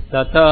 Tata,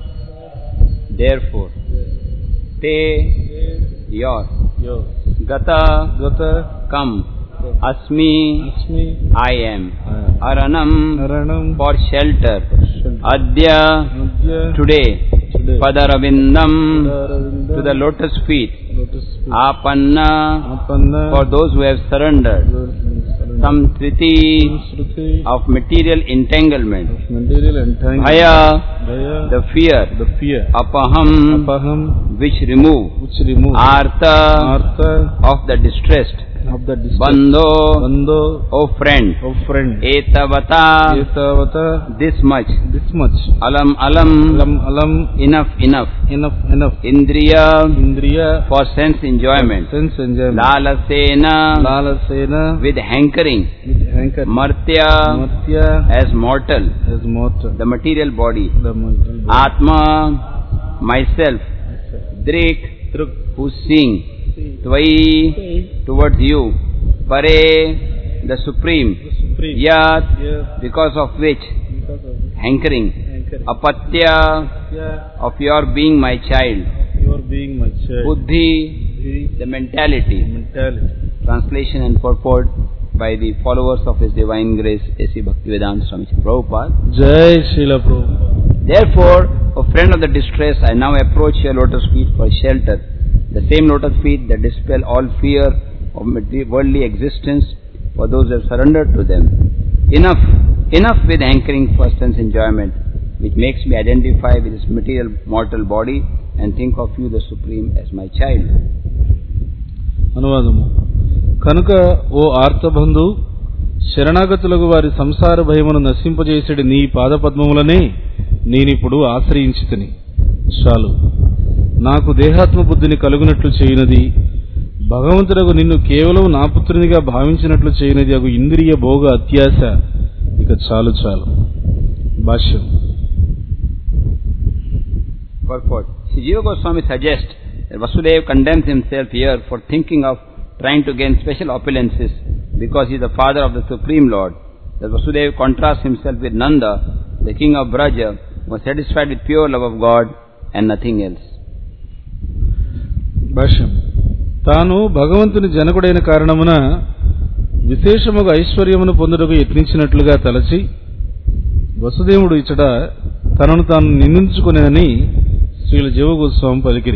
therefore, te, your, Yo. gata, Gata. come, asmi, Asmi. I am, I aranam, Aranam. for shelter, Shelter. adya, Adya. today, Today. padaravindam, Padaravindam. to the lotus feet, Lotus feet. apanna, Apanna. for those who have surrendered, samtriti Shruti. of material entanglement, Of material entanglement. bhaya, Bhaya. the fear, The fear. apaham, Apaham. which remove, Which remove. artha, Artha. of the distressed, Of the distress. bandho, Bandho. O friend, Of friend. etavata, Etavata. this much, This much. alam alam, Alam. Alam. enough enough, Enough. Enough. indriya, Indriya. for sense enjoyment, Sense enjoyment. lalasena, Lalasena. with hankering, With anchor. martya, Martya. as mortal, As mortal. the material body, The mortal. atma, myself, drik, who sing, tvai, towards you, pare, the supreme, Supreme. yat, Yes. because of which, Because of hankering, anchor. apatya, Yeah. of your being my child, You are being my child. buddhi, The the mentality. mentality. Translation and purport by the followers of His Divine Grace, A.C. Bhaktivedanta Swami Prabhupada. Jai Srila Prabhupada. Therefore, O friend of the distress, I now approach your lotus feet for shelter. The same lotus feet that dispel all fear of mate- worldly existence for those who have surrendered to them. Enough, enough with hankering for sense enjoyment, which makes me identify with this material mortal body and think of you, the Supreme, as my child. అనువాదము కనుక ఓ ఆర్తబంధు శరణాగతులకు వారి సంసార భయమును నశింపజేసేటి నీ పాదపద్మములనే నేనిప్పుడు ఆశ్రయించితిని చాలు నాకు దేహాత్మ బుద్ధిని కలుగునట్లు చేయునది భగవంతుడకు నిన్ను కేవలం నా పుత్రునిగా భావించినట్లు చేయనది అగు ఇంద్రియ భోగ అత్యాశ ఇక చాలు చాలు భాష్యం Purport. Sri Jiva Goswami suggests that Vasudeva condemns himself here for thinking of trying to gain special opulences because he is the father of the Supreme Lord. That Vasudeva contrasts himself with Nanda, the king of Braja, who was satisfied with pure love of God and nothing else. భాష్యం తాను భగవంతుని జనకుడైన కారణమున విశేషముగా ఐశ్వర్యమును పొందుటకు యత్నించినట్లుగా తలచి వసుదేవుడు ఇచ్చట తనను తాను నిందించుకునేదని శ్రీల జీవగోస్వామి పలికిరి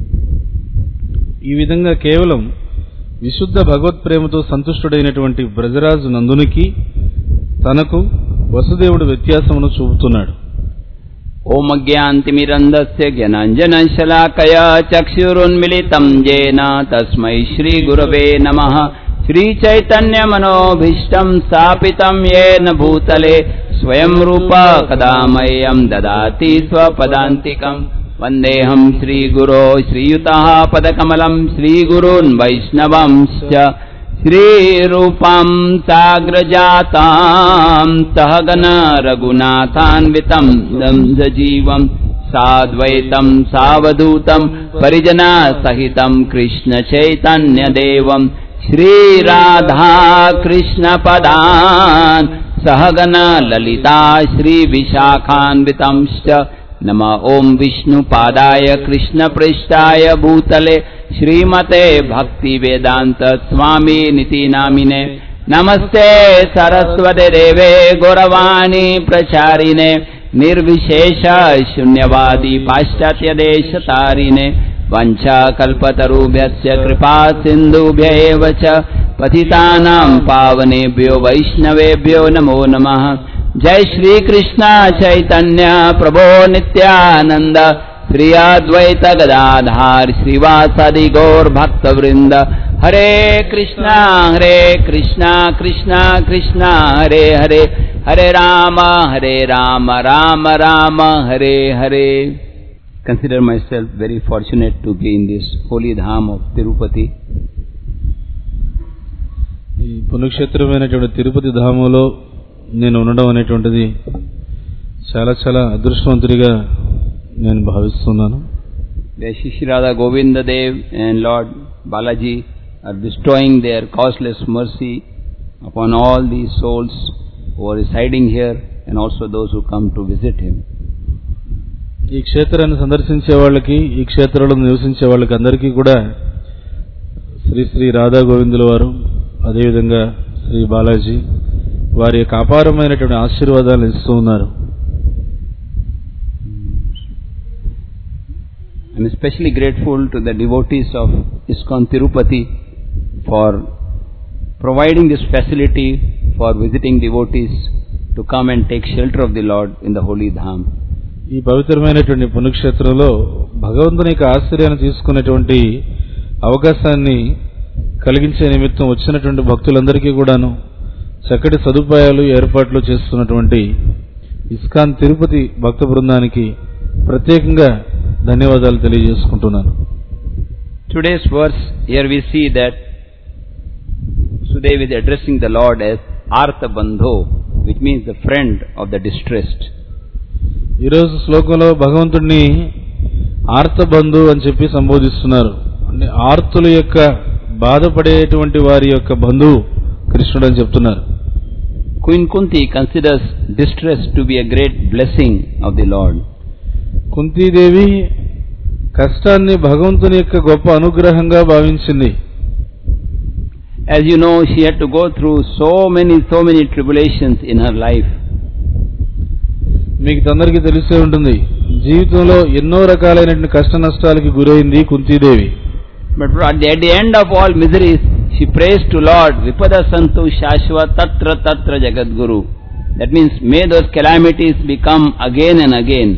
ఈ విధంగా కేవలం విశుద్ధ భగవత్ ప్రేమతో సంతుష్టుడైనటువంటి బ్రజరాజు నందునికి తనకు వసుదేవుడు వ్యత్యాసమును చూపుతున్నాడు ओमज्ञान्तिमिरन्दस्य ज्ञानाञ्जनशलाकया चक्षुरुन्मिलितम् येन तस्मै श्रीगुरवे नमः श्रीचैतन्यमनोभीष्टम् स्थापितम् येन भूतले स्वयं रूप कदा मह्यम् ददाति स्वपदान्तिकम् वन्देऽहम् श्रीगुरो श्रीयुतः पदकमलम् श्रीगुरून् वैष्णवंश्च श्रीरूपम् साग्रजाताम् सहगन रघुनाथान्वितम् दम्भजीवम् साद्वैतम् सावधूतम् परिजना सहितम् कृष्णचैतन्यदेवम् श्रीराधा कृष्णपदान् सहगन ललिता श्रीविशाखान्वितंश्च नम ॐ विष्णुपादाय कृष्णपृष्ठाय भूतले श्रीमते भक्तिवेदान्त स्वामी निति नामिने नमस्ते सरस्वते देवे गौरवाणी प्रचारिणे निर्विशेष शून्यवादी पाश्चात्यदेशतारिणे वञ्चाकल्पतरुभ्यस्य कृपा सिन्धुभ्य एव च पतितानां पावनेभ्यो वैष्णवेभ्यो नमो नमः जय श्री कृष्ण चैतन्य प्रभो नित्यानंद श्री अद्वैत गदाधार श्रीवासादि गौर भक्त वृंद हरे कृष्णा हरे कृष्णा कृष्णा कृष्णा हरे हरे हरे राम हरे राम राम राम हरे हरे Consider myself very fortunate to be in this holy dham of Tirupati. ఈ పుణ్యక్షేత్రమైనటువంటి తిరుపతి ధామంలో నేను ఉండడం అనేటువంటిది చాలా చాలా అదృష్టవంతుడిగా నేను భావిస్తున్నాను Where Shri Radha Govinda Dev and Lord Balaji are bestowing their causeless mercy upon all these souls who are residing here and also those who come to visit him. ఈ క్షేత్రాన్ని సందర్శించే వాళ్ళకి ఈ క్షేత్రంలో నివసించే వాళ్ళకి అందరికీ కూడా శ్రీ శ్రీ రాధా గోవిందుల వారు అదేవిధంగా శ్రీ బాలాజీ వారి యొక్క అపారమైనటువంటి ఆశీర్వాదాలు ఇస్తూ ఉన్నారు I'm especially grateful to the devotees of ISKCON Tirupati for providing this facility for visiting devotees to come and take shelter of the Lord in the holy dham. ఈ పవిత్రమైనటువంటి పుణ్యక్షేత్రంలో భగవంతుని యొక్క ఆశ్చర్యాన్ని తీసుకునేటువంటి అవకాశాన్ని కలిగించే నిమిత్తం వచ్చినటువంటి భక్తులందరికీ కూడాను చక్కటి సదుపాయాలు ఏర్పాట్లు చేస్తున్నటువంటి ఇస్కాన్ తిరుపతి భక్త బృందానికి ప్రత్యేకంగా ధన్యవాదాలు తెలియజేసుకుంటున్నాను Today's verse, here we see that Sudev is addressing the Lord as Artha Bandho, which means the friend of the distressed. ఈరోజు శ్లోకంలో భగవంతుడిని ఆర్తబంధు అని చెప్పి సంబోధిస్తున్నారు అంటే ఆర్తుల యొక్క బాధపడేటువంటి వారి యొక్క బంధువు కృష్ణుడు అని చెప్తున్నారు Queen Kunti considers distress to be a great blessing of the Lord. Kuntidevi కష్టాన్ని భగవంతుని యొక్క గొప్ప అనుగ్రహంగా భావించింది As you know, she had to go through so many, so many tribulations in her life. మీకు అందరికీ తెలిసే ఉంటుంది జీవితంలో ఎన్నో రకాలైనటువంటి కష్ట నష్టాలకి గురైంది Kuntidevi But at the, at the end of all miseries, she prays to Lord, Vipada Santu Shashva Tatra Tatra Jagadguru. That means, may those calamities become again and again.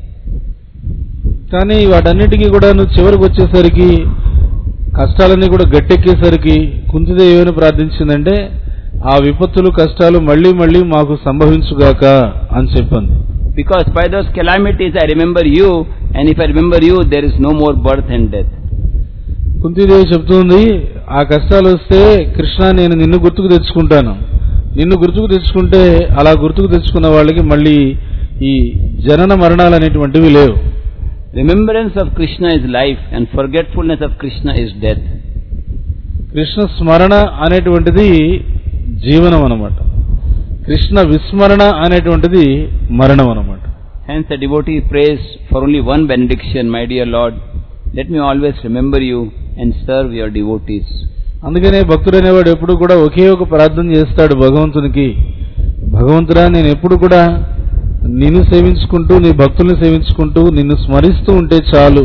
కానీ వాటన్నిటికీ కూడా నువ్వు చివరికి వచ్చేసరికి కష్టాలన్నీ కూడా గట్టెక్కేసరికి కుంతిదేవి ఏమని ప్రార్థించిందంటే ఆ విపత్తులు కష్టాలు మళ్ళీ మళ్ళీ మాకు సంభవించుగాక అని చెప్పింది Because by those calamities I remember you, and if I remember you, there is no more birth and death. Kuntidevi చెప్తుంది ఆ కష్టాలు వస్తే కృష్ణ నేను నిన్ను గుర్తుకు తెచ్చుకుంటాను నిన్ను గుర్తుకు తెచ్చుకుంటే అలా గుర్తుకు తెచ్చుకున్న వాళ్ళకి మళ్ళీ ఈ జనన మరణాలు అనేటువంటివి లేవు Remembrance of Krishna is life, and forgetfulness of Krishna is death. Krishna స్మరణ అనేటువంటిది జీవనం అన్నమాట కృష్ణ విస్మరణ అనేటువంటిది మరణం అన్నమాట Hence the devotee prays for only one benediction, my dear Lord. Let me always remember you and serve your devotees. అందుకనే భక్తుడు అనేవాడు ఎప్పుడు కూడా ఒకే ఒక ప్రార్థన చేస్తాడు భగవంతునికి భగవంతుడా నేను ఎప్పుడు కూడా నిన్ను సేవించుకుంటూ నీ భక్తుల్ని సేవించుకుంటూ నిన్ను స్మరిస్తూ ఉంటే చాలు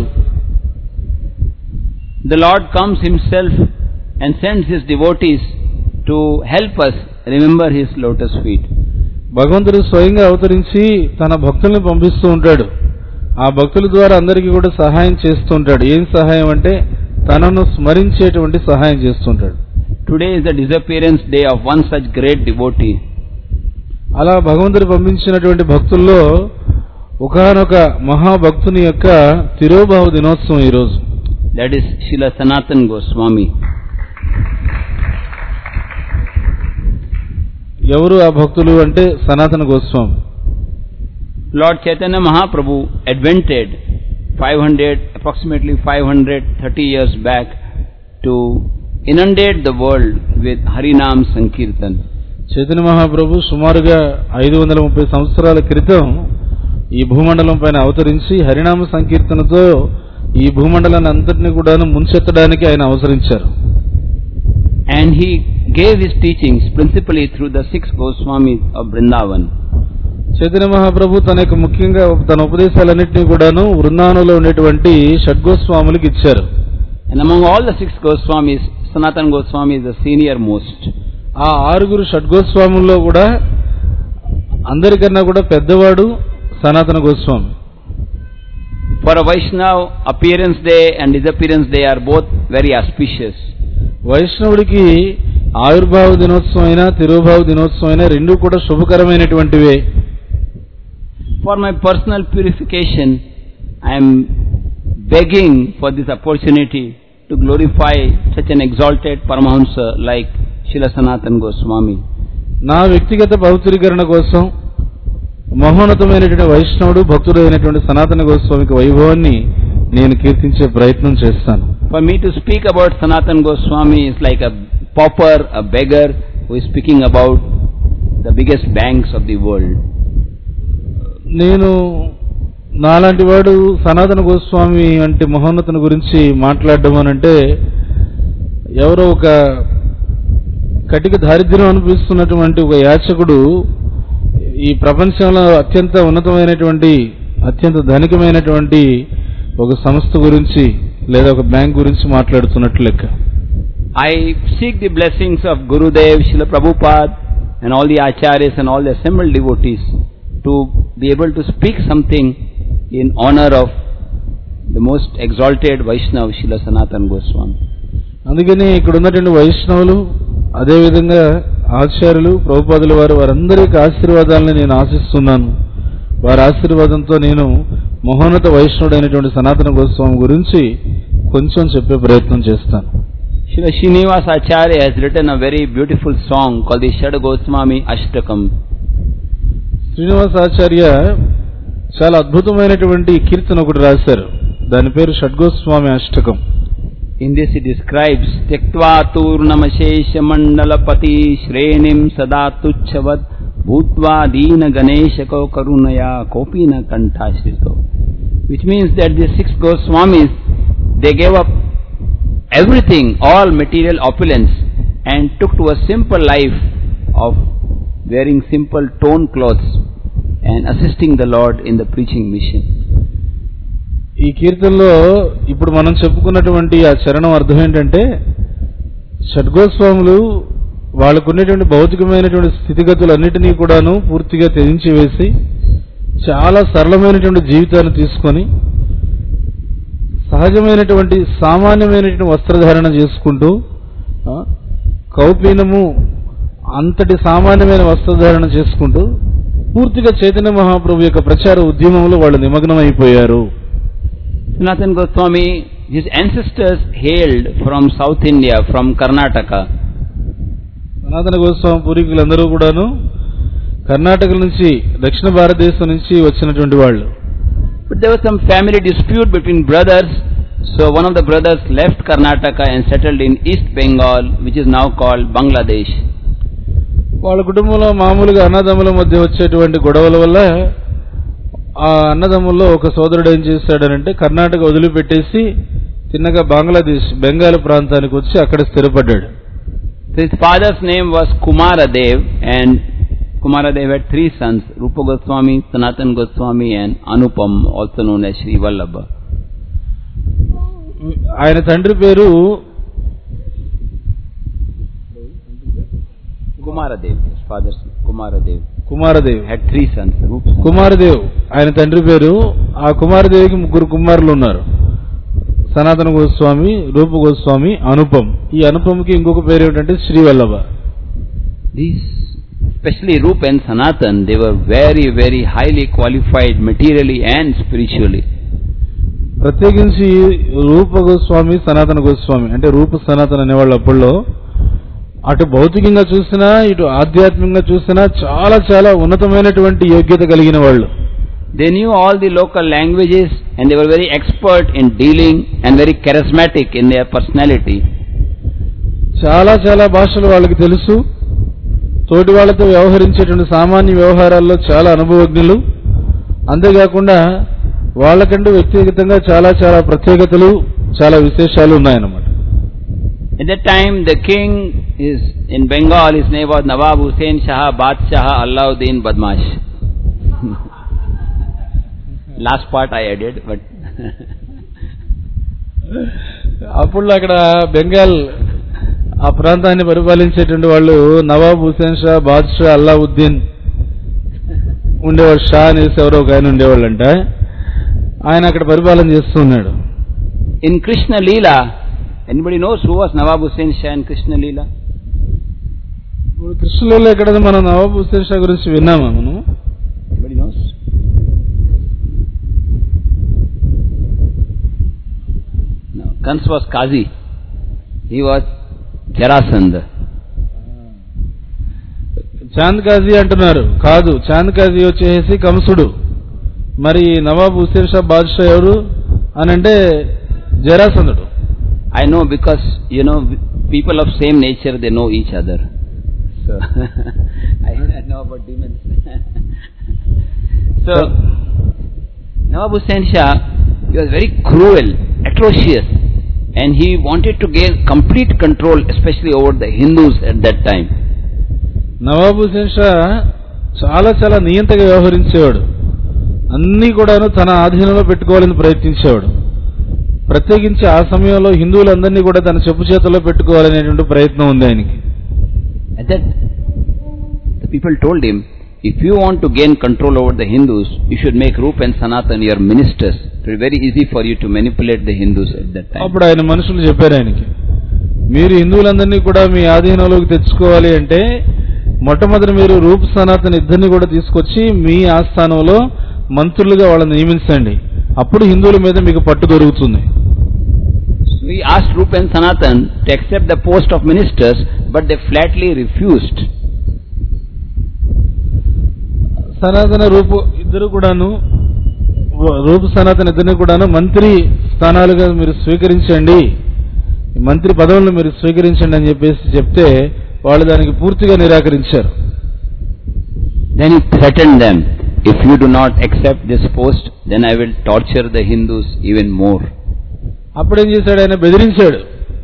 The Lord comes Himself and sends His devotees to help us remember His lotus feet. భగవంతుడు స్వయంగా అవతరించి తన భక్తుల్ని పంపిస్తూ ఉంటాడు ఆ భక్తుల ద్వారా అందరికీ కూడా సహాయం చేస్తూ ఉంటాడు ఏం సహాయం అంటే తనను స్మరించేటువంటి సహాయం చేస్తుంటాడు Today is the disappearance day of one such great devotee. అలా భగవంతుడు పంపించినటువంటి భక్తుల్లో ఒకనొక మహాభక్తుని యొక్క తిరోభావ దినోత్సవం ఈరోజు That is Srila Sanatan Goswami. ఎవరు ఆ భక్తులు అంటే సనాతన Goswami Lord Chaitanya Mahaprabhu advented 500, approximately 530 years back to inundate the world with Harinam Sankirtan. Chaitanya మహాప్రభు సుమారుగా ఐదు వందల ముప్పై సంవత్సరాల క్రితం ఈ భూమండలం పైన అవతరించి హరినామ సంకీర్తనతో ఈ భూమండలాన్ని అంతటిని కూడాను ముంచెత్తడానికి ఆయన అవసరించారు And he gave his teachings principally through the six Goswamis of Vrindavan. Chaitanya మహాప్రభు తన యొక్క ముఖ్యంగా తన ఉపదేశాలన్నింటినీ కూడాను వృందావనంలో ఉండేటువంటి షడ్గోస్వాములకు ఇచ్చారు And among all the six Goswamis, Sanatan Goswami is the senior most. ఆ ఆరుగురు షడ్గోస్వాముల్లో కూడా అందరికన్నా కూడా పెద్దవాడు సనాతన Goswami For a Vaishnav, appearance day and disappearance day are both very auspicious. వైష్ణవుడికి ఆవిర్భావ దినోత్సవం అయినా తిరుభావ దినోత్సవం అయినా రెండు కూడా శుభకరమైనటువంటివే For my personal purification, I am begging for this opportunity to glorify such an exalted Paramahamsa like Srila Sanatan Goswami. నా వ్యక్తిగత పవిత్రీకరణ కోసం మహోన్నతమైనటువంటి వైష్ణవుడు భక్తుడు అయినటువంటి సనాతన గోస్వామికి వైభవాన్ని నేను కీర్తించే ప్రయత్నం చేస్తాను For me to speak about Sanatan Goswami is like a pauper, a beggar who is speaking about the biggest banks of the world. నేను నాలాంటి వాడు సనాతన గోస్వామి వంటి మహోన్నతుని గురించి మాట్లాడడం అని అంటే ఎవరో ఒక కటిక దారిద్ర్యం అనిపిస్తున్నటువంటి ఒక యాచకుడు ఈ ప్రపంచంలో అత్యంత ఉన్నతమైనటువంటి అత్యంత ధనికమైనటువంటి ఒక సంస్థ గురించి లేదా ఒక బ్యాంక్ గురించి మాట్లాడుతున్నట్లు లెక్క I seek the blessings of Gurudev, Srila Prabhupada, and all the acharyas and all the assembled devotees to be able to speak something in honor of the most exalted Vaishnava, Srila Sanatan Goswami. అందుకని ఇక్కడ ఉన్నటువంటి వైష్ణవులు అదేవిధంగా ఆచార్యులు ప్రభుపాదుల వారు వారందరికి ఆశీర్వాదాలని నేను ఆశిస్తున్నాను వారి ఆశీర్వాదంతో నేను మహోన్నత వైష్ణవుడైనటువంటి సనాతన గోస్వామి గురించి కొంచెం చెప్పే ప్రయత్నం చేస్తాను Srila Srinivas Acharya has written a very beautiful song called the Shad Goswami Ashtakam. Srinivasacharya చాలా అద్భుతమైనటువంటి కీర్తన ఒకటి రాశారు దాని పేరు షడ్గోస్వామి అష్టకం In this he describes Tyaktva Turnamashesha Mandalapati Shrenim Sada Tuchavad Bhutva Dina Ganeshako Karunaya Kopina Kantashito. Which means that the six Goswamis, they gave up everything, all material opulence and took to a simple life of wearing simple torn clothes and assisting the Lord in the preaching mission. ఈ కీర్తనలో ఇప్పుడు మనం చెప్పుకున్నటువంటి ఆ చరణం అర్థం ఏంటంటే షడ్గోస్వాములు వాళ్ళకున్నటువంటి భౌతికమైనటువంటి స్థితిగతులన్నిటినీ కూడాను పూర్తిగా త్యజించి వేసి చాలా సరళమైనటువంటి జీవితాన్ని తీసుకొని సహజమైనటువంటి సామాన్యమైనటువంటి వస్త్రధారణ చేసుకుంటూ ఆ, కౌపీనము అంతటి సామాన్యమైన వస్త్రధారణ చేసుకుంటూ పూర్తిగా చైతన్య మహాప్రభు యొక్క ప్రచార ఉద్యమంలో వాళ్ళు నిమగ్నమైపోయారు Sanatan Goswami, his ancestors hailed from South India, from Karnataka. సనాతన గోస్వామి పూర్వీకులందరూ కూడాను కర్ణాటక నుంచి దక్షిణ భారతదేశం నుంచి వచ్చినటువంటి వాళ్ళు But there was some family dispute between brothers, so one of the brothers left Karnataka and settled in East Bengal, which is now called Bangladesh. వాళ్ళ కుటుంబంలో మామూలుగా అన్నదమ్ముల మధ్య వచ్చేటువంటి గొడవల వల్ల ఆ అన్నదమ్ముల్లో ఒక సోదరుడు ఏం చేశాడనంటే కర్ణాటక వదిలిపెట్టేసి తిన్నగా బంగ్లాదేశ్ బెంగాల్ ప్రాంతానికి వచ్చి అక్కడ స్థిరపడ్డాడు So his father's name was Kumaradev and Kumaradev had three sons, Rupa Goswami, Sanatan Goswami and Anupam, also known as Sri Vallabha. ఆయన తండ్రి పేరు Kumaradev, his father's Kumaradev, కుమారదేవ్ had three sons, Rupa. కుమారదేవ్ ఆయన తండ్రి పేరు ఆ కుమారదేవికి ముగ్గురు కుమారులు ఉన్నారు సనాతన గోస్వామి రూప గోస్వామి అనుపం ఈ అనుపంకి ఇంకొక పేరు ఏమిటంటే Srivallabha These, especially Rup and Sanatan, they were very, very highly qualified materially and spiritually. ప్రత్యేకించి రూప గోస్వామి సనాతన గోస్వామి అంటే రూప సనాతన అనేవాళ్ళు అప్పుల్లో అటు భౌతికంగా చూసినా ఇటు ఆధ్యాత్మికంగా చూసినా చాలా చాలా ఉన్నతమైనటువంటి యోగ్యత కలిగిన వాళ్ళు They knew all the local languages and they were very expert in dealing and very charismatic in their personality. చాలా చాలా భాషలు వాళ్ళకి తెలుసు తోటి వాళ్ళతో వ్యవహరించేటువంటి సామాన్య వ్యవహారాల్లో చాలా అనుభవజ్ఞులు అంతేకాకుండా వాళ్ళకంటూ వ్యక్తిగతంగా చాలా చాలా ప్రత్యేకతలు చాలా విశేషాలు ఉన్నాయన్నమాట At that time, the king is in Bengal. His name was Nawab Hussain Shah Badshah Alauddin Badmash. Last part I added, but అప్పుడు అక్కడ బెంగాల్ ఆ ప్రాంతాన్ని పరిపాలించేటువంటి వాళ్ళు నవాబ్ హుసేన్ షా బాద్షా అల్లావుద్దీన్ ఉండేవాడు షా అనేసి ఎవరో ఒక ఆయన ఉండేవాళ్ళంట ఆయన అక్కడ పరిపాలన చేస్తున్నాడు in Krishna Leela, anybody knows who was Nawab Hussain Shah in Krishna Leela? ఇప్పుడు కృష్ణలో ఎక్కడ మనం నవాబ్ హుసేన్ షా గురించి విన్నామా మనం Anybody knows? No. Kans was Kazi. He was Jarasandha. Chand కాజీ అంటున్నారు కాదు చాంద్ కాజీ వచ్చేసి కంసుడు మరి నవాబ్ హుసేన్ షా బాద్షా ఎవరు అని అంటే జరాసందుడు I know because, you know, people of same nature, they know each other. So, I know about demons. so, Nawab Hussain Shah, he was very cruel, atrocious, and he wanted to gain complete control, especially over the Hindus at that time. Nawab Hussain Shah చాలా చాలా నియంతగా వ్యవహరించేవాడు అన్నీ కూడాను తన ఆధీనంలో పెట్టుకోవాలని ప్రయత్నించేవాడు ప్రత్యేకించి ఆ సమయంలో హిందువులందరినీ కూడా తన చెప్పు చేతుల్లో పెట్టుకోవాలనేటువంటి ప్రయత్నం ఉంది ఆయనకి At that, the people told him, if you want to gain control over the Hindus, you should make Rup and Sanatan your ministers. It will be very easy for you to manipulate the Hindus at that time. అప్పుడు ఆయన మనుషులు చెప్పారు ఆయనకి మీరు హిందువులందరినీ కూడా మీ ఆధీనంలోకి తెచ్చుకోవాలి అంటే మొట్టమొదటి మీరు రూప్ సనాతన్ ఇద్దరిని కూడా తీసుకొచ్చి మీ ఆస్థానంలో మంత్రులుగా వాళ్ళని నియమించండి అప్పుడు హిందువుల మీద మీకు పట్టు దొరుకుతుంది So he asked Rup and Sanatan to accept the post of ministers, but they flatly refused. సనాతన రూపు ఇద్దరు కూడాను రూపు సనాతన ఇద్దరిని కూడాను మంత్రి స్థానాలుగా మీరు స్వీకరించండి ఈ మంత్రి పదవులను మీరు స్వీకరించండి అని చెప్పేసి చెప్తే వాళ్ళు దానికి పూర్తిగా నిరాకరించారు Then he threatened them, if you do not accept this post, then I will torture the Hindus even more. అప్పుడేం చేశాడు ఆయన బెదిరించాడు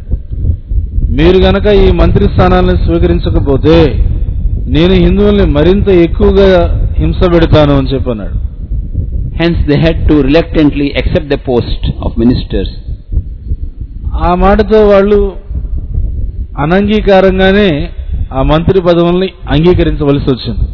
మీరు గనక ఈ మంత్రి స్థానాలను స్వీకరించకపోతే నేను హిందువుల్ని మరింత ఎక్కువగా హింస పెడతాను అని చెప్పన్నాడు Hence they had to reluctantly accept the post of ministers. ఆ మాటతో వాళ్ళు అనంగీకారంగానే ఆ మంత్రి పదవుల్ని అంగీకరించవలసి వచ్చింది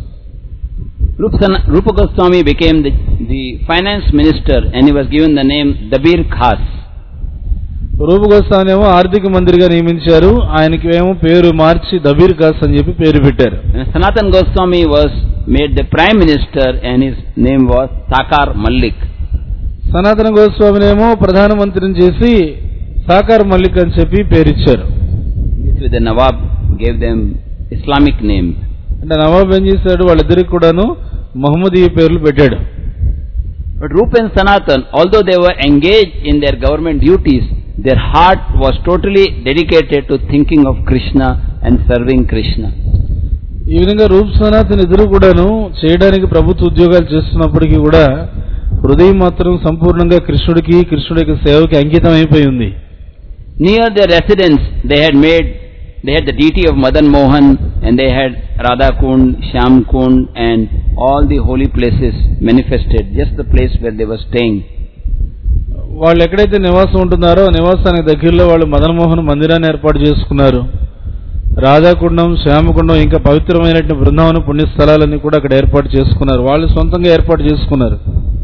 Rupa Rupa Goswami became the, the finance minister and he was given the name Dabir Khas. రూపు గోస్వామినేమో ఆర్థిక మంత్రిగా నియమించారు ఆయనకి ఏమో పేరు మార్చి దబీర్ ఖాస్ అని చెప్పి పేరు పెట్టారు And Sanatan Goswami was made the prime minister and his name was Sakar Malik. సనాతన గోస్వామినేమో ప్రధానమంత్రిని చేసి సాకార్ మల్లిక్ అని చెప్పి పేరిచ్చారు This way the Nawab gave them Islamic names. అంటే నవాబ్ ఏం చేశాడు వాళ్ళిద్దరికి కూడాను మహమ్మదీయ పేర్లు పెట్టాడు But Rupa and Sanatan, although they were engaged in their government duties, their heart was totally dedicated to thinking of Krishna and serving Krishna. ఈ విధంగా రూప్ సనాతన్ ఇద్దరు కూడాను చేయడానికి ప్రభుత్వ ఉద్యోగాలు చేస్తున్నప్పటికీ కూడా హృదయం మాత్రం సంపూర్ణంగా కృష్ణుడికి కృష్ణుడి యొక్క సేవకి అంకితం అయిపోయి ఉంది Near their residence, they had made, they had the deity of Madan Mohan and they had Radha Kund, Shyam Kund and all the holy places manifested, just the place where they were staying. వాళ్ళు ఎక్కడైతే నివాసం ఉంటున్నారో ఆ నివాసానికి దగ్గరలో వాళ్ళు మదన్మోహన్ మందిరాన్ని ఏర్పాటు చేసుకున్నారు రాధాకుండం శ్యామకుండం ఇంకా పవిత్రమైనటువంటి బృందావన పుణ్యస్థలాలన్నీ కూడా అక్కడ ఏర్పాటు చేసుకున్నారు వాళ్ళు సొంతంగా ఏర్పాటు చేసుకున్నారు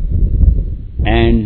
And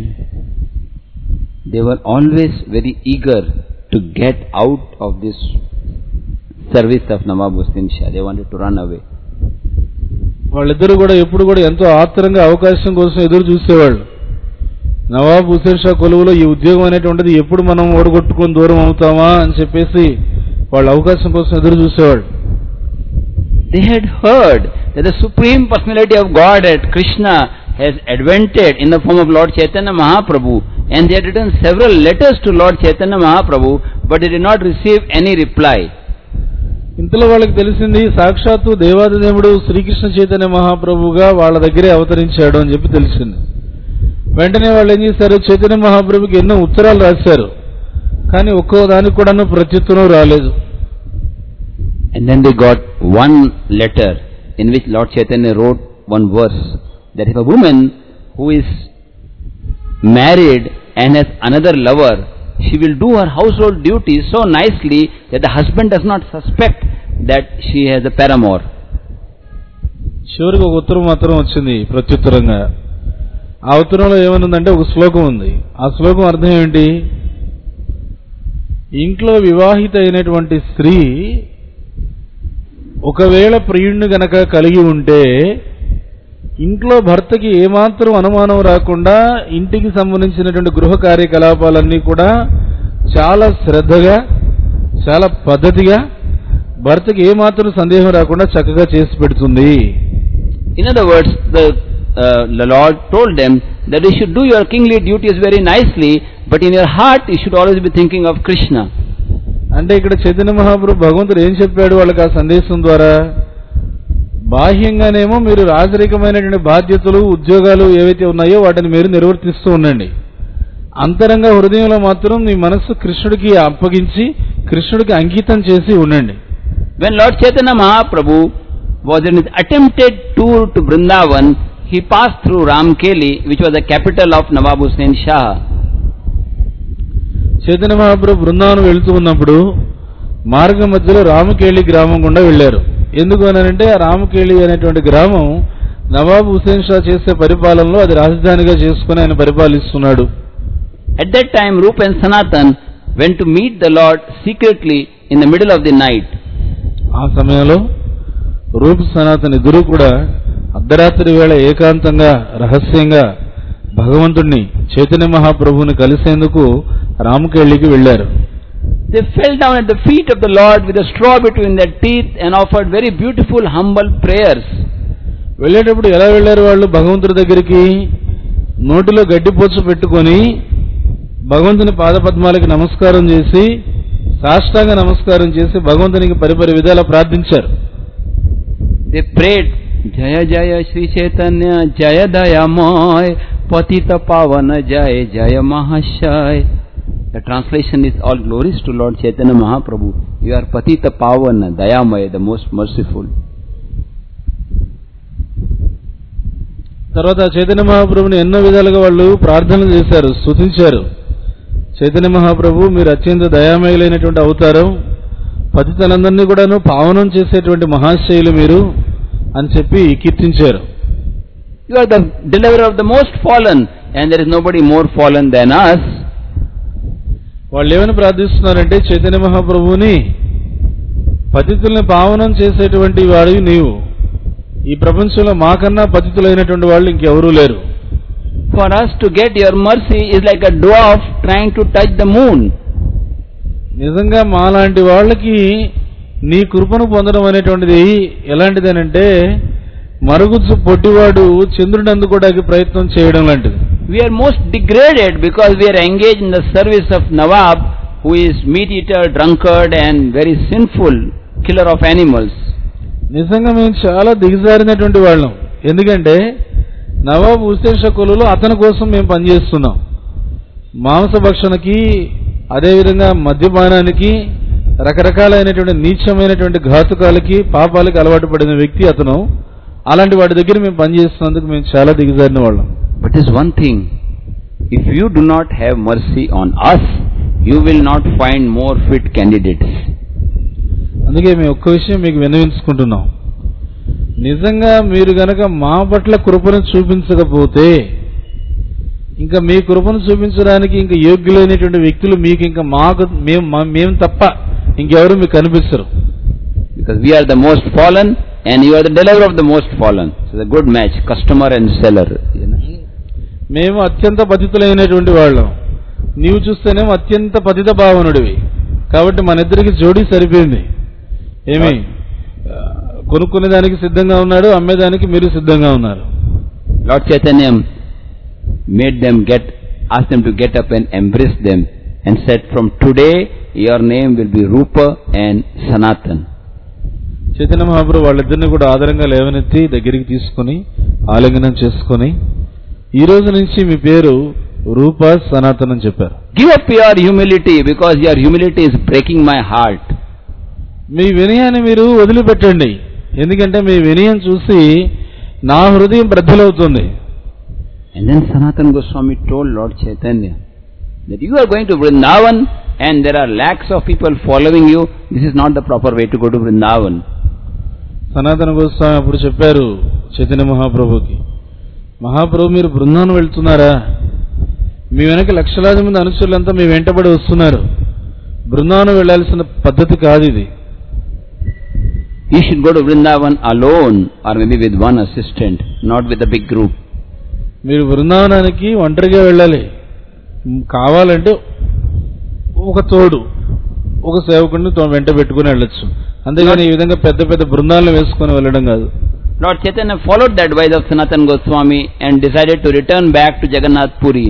they were always very eager to get out of this service of Nawab Hussain Shah. They wanted to run away. వాళ్ళిద్దరూ కూడా ఎప్పుడు కూడా ఎంతో ఆత్రంగా అవకాశం కోసం ఎదురు చూసేవాళ్ళు నవాబ్ హుసేన్ షా కొలువులో ఈ ఉద్యోగం అనేటువంటిది ఎప్పుడు మనం ఓడగొట్టుకొని దూరం అవుతామా అని చెప్పేసి వాళ్ళు అవకాశం కోసం ఎదురు చూసేవాళ్ళు They had heard that the Supreme Personality of Godhead, Krishna, has advented in the form of Lord Chaitanya Mahaprabhu and they had written several letters to Lord Chaitanya Mahaprabhu but they did not receive any reply. ఇంతలో వాళ్ళకి తెలిసింది సాక్షాత్తు దేవాదిదేవుడు శ్రీకృష్ణ చైతన్య మహాప్రభుగా వాళ్ళ దగ్గరే అవతరించాడు అని చెప్పి తెలిసింది వెంటనే వాళ్ళు ఏం చేశారు చైతన్య మహాప్రభుకి ఎన్నో ఉత్తరాలు రాశారు కానీ ఒక్కో దానికి కూడాను ప్రత్యుత్తరం రాలేదు And then they got one letter in which Lord Chaitanya wrote one verse that if a woman who is married and has another lover, she will do her household duties so nicely that the husband does not suspect that she has a paramour. చివరికి ఒక ఉత్తరం మాత్రం వచ్చింది ప్రత్యుత్తరంగా ఆ ఉత్తరంలో ఏమనుందంటే ఒక శ్లోకం ఉంది ఆ శ్లోకం అర్థం ఏంటి ఇంట్లో వివాహిత అయినటువంటి స్త్రీ ఒకవేళ ప్రియుణ్ణి గనక కలిగి ఉంటే ఇంట్లో భర్తకి ఏమాత్రం అనుమానం రాకుండా ఇంటికి సంబంధించినటువంటి గృహ కార్యకలాపాలన్నీ కూడా చాలా శ్రద్ధగా చాలా పద్ధతిగా భర్తకి ఏమాత్రం సందేహం రాకుండా చక్కగా చేసి పెడుతుంది In other words, the, uh, the Lord told them that you should do your kingly duties very nicely, but in your heart you should always be thinking of Krishna. అంటే ఇక్కడ చైతన్య మహాప్రభు భగవంతుడు ఏం చెప్పాడు వాళ్ళకి ఆ సందేశం ద్వారా బాహ్యంగానేమో మీరు రాజరికమైనటువంటి బాధ్యతలు ఉద్యోగాలు ఏవైతే ఉన్నాయో వాటిని మీరు నిర్వర్తిస్తూ ఉండండి అంతరంగ హృదయంలో మాత్రం మీ మనస్సు కృష్ణుడికి అప్పగించి కృష్ణుడికి అంకితం చేసి ఉండండి When Lord Chaitanya Mahaprabhu was in his attempted tour to Vrindavan, he passed through Ramkeli, which was the capital of Nawab Hussain Shah. Chaitanya మహాప్రభు బృందావనం వెళుతూ ఉన్నప్పుడు మార్గ మధ్యలో రామకేళి గ్రామం గుండా వెళ్లారు ఎందుకు అనంటే ఆ రామకేళి అనేటువంటి గ్రామం నవాబ్ హుసేన్ షా చేసే పరిపాలనలో అది రాజధానిగా చేసుకుని ఆయన పరిపాలిస్తున్నాడు At that time, Rup and Sanatan went to meet the Lord secretly in the middle of the night. ఆ సమయంలో రూప్ సనాతన్ ఇద్దరు కూడా అర్ధరాత్రి వేళ ఏకాంతంగా రహస్యంగా భగవంతుణ్ణి చైతన్య మహాప్రభువుని కలిసేందుకు రామకేళికి వెళ్లారు They fell down at the feet of the Lord with a straw between their teeth and offered very beautiful, humble prayers. వెళ్ళేటప్పుడు ఎలా వెళ్ళారు వాళ్ళు భగవంతుడి దగ్గరికి నోటిలో గడ్డిపోచు పెట్టుకొని భగవంతుని పాదపద్మాలకి నమస్కారం చేసి సాష్టాంగ నమస్కారం చేసి భగవంతునికి పరిపరి విధాల ప్రార్థించారు They prayed, Jaya Jaya Sri Chaitanya, Jaya Dayamoy, Patita Pavana Jaya Jaya Mahashay. The translation is all glories to Lord Chaitanya Mahaprabhu. You are Patita Pavana, Dayamaya, the most merciful. తర్వాత చైతన్య మహాప్రభుని ఎన్నో విధాలుగా వాళ్ళు ప్రార్థనలు చేశారు స్తుతించారు చైతన్య మహాప్రభు మీరు అత్యంత దయామయులైనటువంటి అవతారం పతితలందరినీ కూడాను పావనం చేసేటువంటి మహాశయులు మీరు అని చెప్పి కీర్తించారు You are the deliverer of the most fallen, and there is nobody more fallen than us. వాళ్ళు ఏమని ప్రార్థిస్తున్నారంటే చైతన్య మహాప్రభువుని పతితుల్ని పావనం చేసేటువంటి వాడివి నీవు ఈ ప్రపంచంలో మాకన్నా పతితులైనటువంటి వాళ్ళు ఇంకెవరూ లేరు For us to get your mercy is like a dwarf trying to touch the moon. నిజంగా మాలాంటి వాళ్ళకి నీ కృపను పొందడం అనేటువంటిది ఎలాంటిదేనంటే మరుగుజ్జు పొట్టివాడు చంద్రుని అందుకోవడానికి ప్రయత్నం చేయడం లాంటిది We are most degraded because we are engaged in the service of Nawab, who is meat eater, drunkard, and very sinful killer of animals. నిజంగా మేము చాలా దిగజారినటువంటి వాళ్ళం ఎందుకంటే నవాబ్ హుసేన్ షకులలో అతని కోసం మేము పనిచేస్తున్నాం మాంసభక్షణకి అదేవిధంగా మద్యపానానికి రకరకాలైనటువంటి నీచమైనటువంటి ఘాతుకాలకి పాపాలకి అలవాటు పడిన వ్యక్తి అతను అలాంటి వాడి దగ్గర మేము పనిచేస్తున్నందుకు మేము చాలా దిగజారిన వాళ్ళం But is one thing, if you do not have mercy on us, you will not find more fit candidates. అందుకే మేము ఒక్క విషయం మీకు విన్నవించుకుంటున్నాం నిజంగా మీరు గనక మా పట్ల కృపను చూపించకపోతే ఇంకా మీ కృపను చూపించడానికి ఇంకా యోగ్యులైనటువంటి వ్యక్తులు మీకు ఇంకా మాకు మేము మా- మేము తప్ప ఇంకెవరు మీకు కనిపిస్తారు Because we are the most fallen, and you are the deliverer of the most fallen. So it's a good match, customer and seller. You know. మేము అత్యంత పతితులైనటువంటి వాళ్ళం నీవు చూస్తేనేమో అత్యంత పతిత భావనుడివి కాబట్టి మన ఇద్దరికి జోడీ సరిపోయింది ఏమి ఆ, కొనుక్కునే దానికి సిద్ధంగా ఉన్నాడు అమ్మేదానికి మీరు సిద్ధంగా ఉన్నారు Lord Chaitanya made them get, asked them to get up and embrace them and said, from today your name will be Rupa and Sanatan. Chaitanya మహాప్రభు వాళ్ళిద్దరిని కూడా ఆధారంగా లేవనెత్తి దగ్గరికి తీసుకుని ఆలింగనం చేసుకుని ఈ రోజు నుంచి మీ పేరు రూప సనాతన్ అని చెప్పారు Give up your humility because your humility is breaking my heart. మీ వినయాన్ని మీరు వదిలిపెట్టండి ఎందుకంటే మీ వినయం చూసి నా హృదయం బ్రద్దలవుతుంది And then Sanatan Goswami told Lord Chaitanya that you are going to Vrindavan and there are lakhs of people following you. This is not the proper way to go to Vrindavan. సనాతన గోస్వామి అప్పుడు చెప్పారు చైతన్య మహాప్రభుకి మహాప్రభు మీరు బృందావనం వెళ్తున్నారా మీ వెనక లక్షలాది మంది అనుచరులంతా మీ వెంటబడి వస్తున్నారు బృందావనం వెళ్లాల్సిన పద్ధతి కాదు ఇది You should go to Vrindavan alone or maybe with one assistant, not with a big group. మీరు బృందావనానికి ఒంటరిగా వెళ్ళాలి మ్, కావాలంటే ఒక తోడు ఒక సేవకుడిని తో- వెంట పెట్టుకుని వెళ్ళొచ్చు అంతేగాని ఈ విధంగా పెద్ద పెద్ద బృందాలను వేసుకొని వెళ్ళడం కాదు Lord Chaitanya followed the advice of Sanatan Goswami and decided to return back to Jagannath Puri.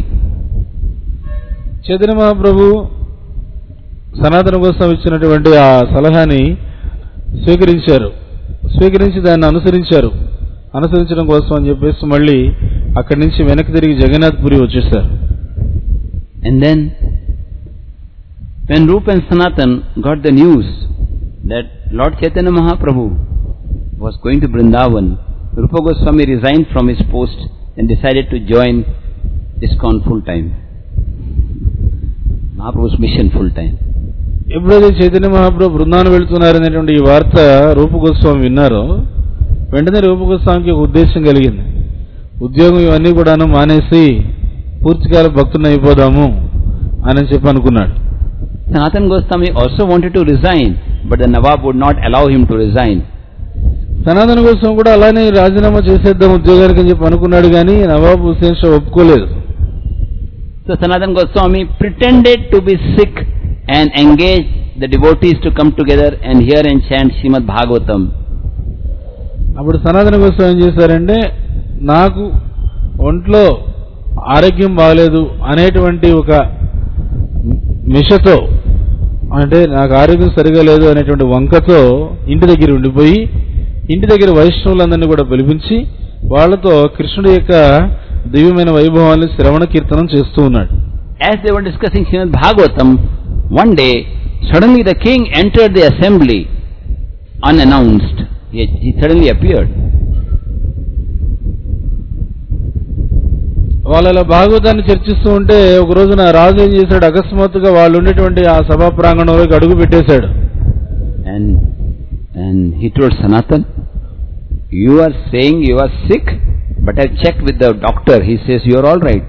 Chaitanya మహాప్రభు సనాతన కోసం ఇచ్చినటువంటి ఆ సలహాని స్వీకరించారు స్వీకరించి దాన్ని అనుసరించారు అనుసరించడం కోసం అని చెప్పేసి మళ్ళీ అక్కడి నుంచి వెనక్కి తిరిగి జగన్నాథ్పురి వచ్చేసారు And then, when Rup and Sanatan got the news that Lord Chaitanya Mahaprabhu was going to Vrindavan, Rupa Goswami resigned from his post and decided to join ISKCON full time. Mahaprabhu's mission full time. ఎప్పుడైతే చైతన్య మహాప్రభు బృందాన్ని వెళుతున్నారనేటువంటి ఈ వార్త రూపగోస్వామి విన్నారో వెంటనే రూపగోస్వామికి ఒక ఉద్దేశం కలిగింది ఉద్యోగం ఇవన్నీ కూడాను మానేసి పూర్తికాల భక్తుని అయిపోదాము అని చెప్పి అనుకున్నాడు Sanatan Goswami also wanted to resign, but the Nawab would not allow him to resign. సనాతన కోసం కూడా అలానే రాజీనామా చేసేద్దాం ఉద్యోగానికి అని చెప్పి అనుకున్నాడు కానీ నవాబ్ హుసేన్ షా ఒప్పుకోలేదు So Sanatan Goswami pretended to be sick and engaged the devotees to come together and hear and chant Srimad Bhagavatam. అప్పుడు సనాతన కోసం ఏం చేశారంటే నాకు ఒంట్లో ఆరోగ్యం బాగలేదు అనేటువంటి ఒక మిషతో అంటే నాకు ఆరోగ్యం సరిగా లేదు అనేటువంటి వంకతో ఇంటి దగ్గర ఉండిపోయి ఇంటి దగ్గర వైష్ణవులందరినీ కూడా పిలిపించి వాళ్ళతో కృష్ణుడి యొక్క దివ్యమైన వైభవాన్ని శ్రవణ కీర్తనం చేస్తూ ఉన్నాడు As they were discussing Srimad Bhagavatam, one day suddenly the king entered the assembly unannounced. He, he suddenly appeared. వాళ్ళు అలా భాగవతాన్ని చర్చిస్తూ ఉంటే ఒక రోజున రాజు ఏం చేశాడు అకస్మాత్తుగా వాళ్ళు ఉండేటువంటి ఆ సభా ప్రాంగణంలోకి అడుగు పెట్టేశాడు And, and he told Sanatan, you are saying you are sick, but I checked with the doctor. He says you are all right.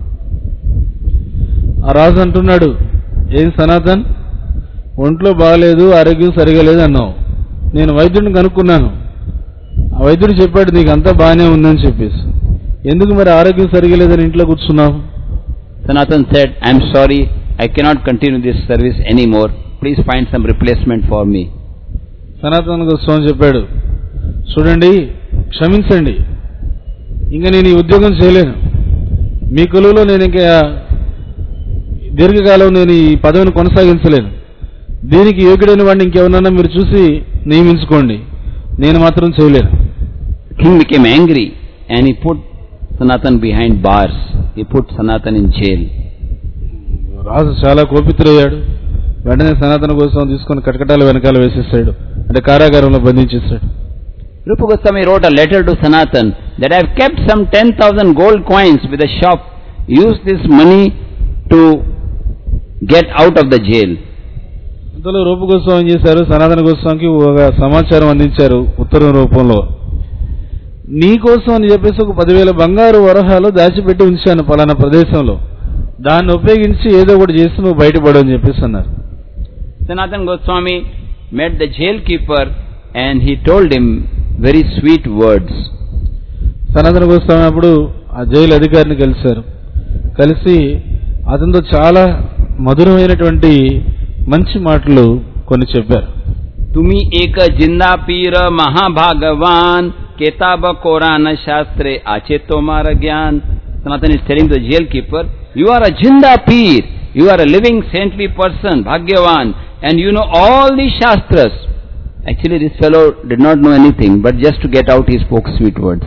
ఆ రాజు అంటున్నాడు ఏం సనాతన్ ఒంట్లో బాగలేదు ఆరోగ్యం సరిగా లేదు అన్నావు నేను వైద్యుడిని కనుక్కున్నాను ఆ వైద్యుడు చెప్పాడు నీకు అంతా బాగానే ఉందని చెప్పేసి ఎందుకు మరి ఆరోగ్యం సరిగా లేదని ఇంట్లో కూర్చున్నావు Sanatan said, I am sorry, I cannot continue this service anymore. Please find some replacement for me. సనాతన గోస్వామి చెప్పాడు చూడండి క్షమించండి ఇంకా నేను ఈ ఉద్యోగం చేయలేను మీ కొలువులో నేను ఇంకా దీర్ఘకాలం నేను ఈ పదవిని కొనసాగించలేను దీనికి యోగ్యుడైన వాడిని ఇంకెవరన్నా మీరు చూసి నియమించుకోండి నేను మాత్రం చేయలేను King became angry and he put Sanatan behind bars. He put Sanatan in jail. రాజు చాలా కోపితుడయ్యాడు వెంటనే సనాతన కోసం తీసుకొని కటకటాల వెనకాల వేసేసాడు అంటే కారాగారంలో బంధించేశాడు Rupa Goswami wrote a letter to Sanatan that I have kept some 10,000 gold coins with a shop. Use this money to get out of the jail. ఇంతలో రూప గోస్వామి ఏం చేశారు సనాతన గోస్వామికి ఒక సమాచారం అందించారు ఉత్తరం రూపంలో నీ కోసం అని చెప్పేసి ఒక పదివేల బంగారు వరహాలు దాచిపెట్టి ఉంచాను పలానా ప్రదేశంలో దాన్ని ఉపయోగించి ఏదో ఒకటి చేసి నువ్వు బయటపడు అని చెప్పేసి అన్నారు Sanatan Goswami met the jailkeeper and he told him very sweet words. సనాతన గోస్వామి అప్పుడు ఆ జైలు అధికారిని కలిశారు కలిసి అతనితో చాలా మధురమైనటువంటి మంచి మాటలు కొన్ని చెప్పారు तुम्ही एक जिंदा पीर महाभागवान केताब कोरान शास्त्रे आचे तोमार ज्ञान Sanatan is telling the jailkeeper, you are a jinda peer, you are a living saintly person, bhagyavan, and you know all these shastras. Actually this fellow did not know anything, but just to get out he spoke sweet words.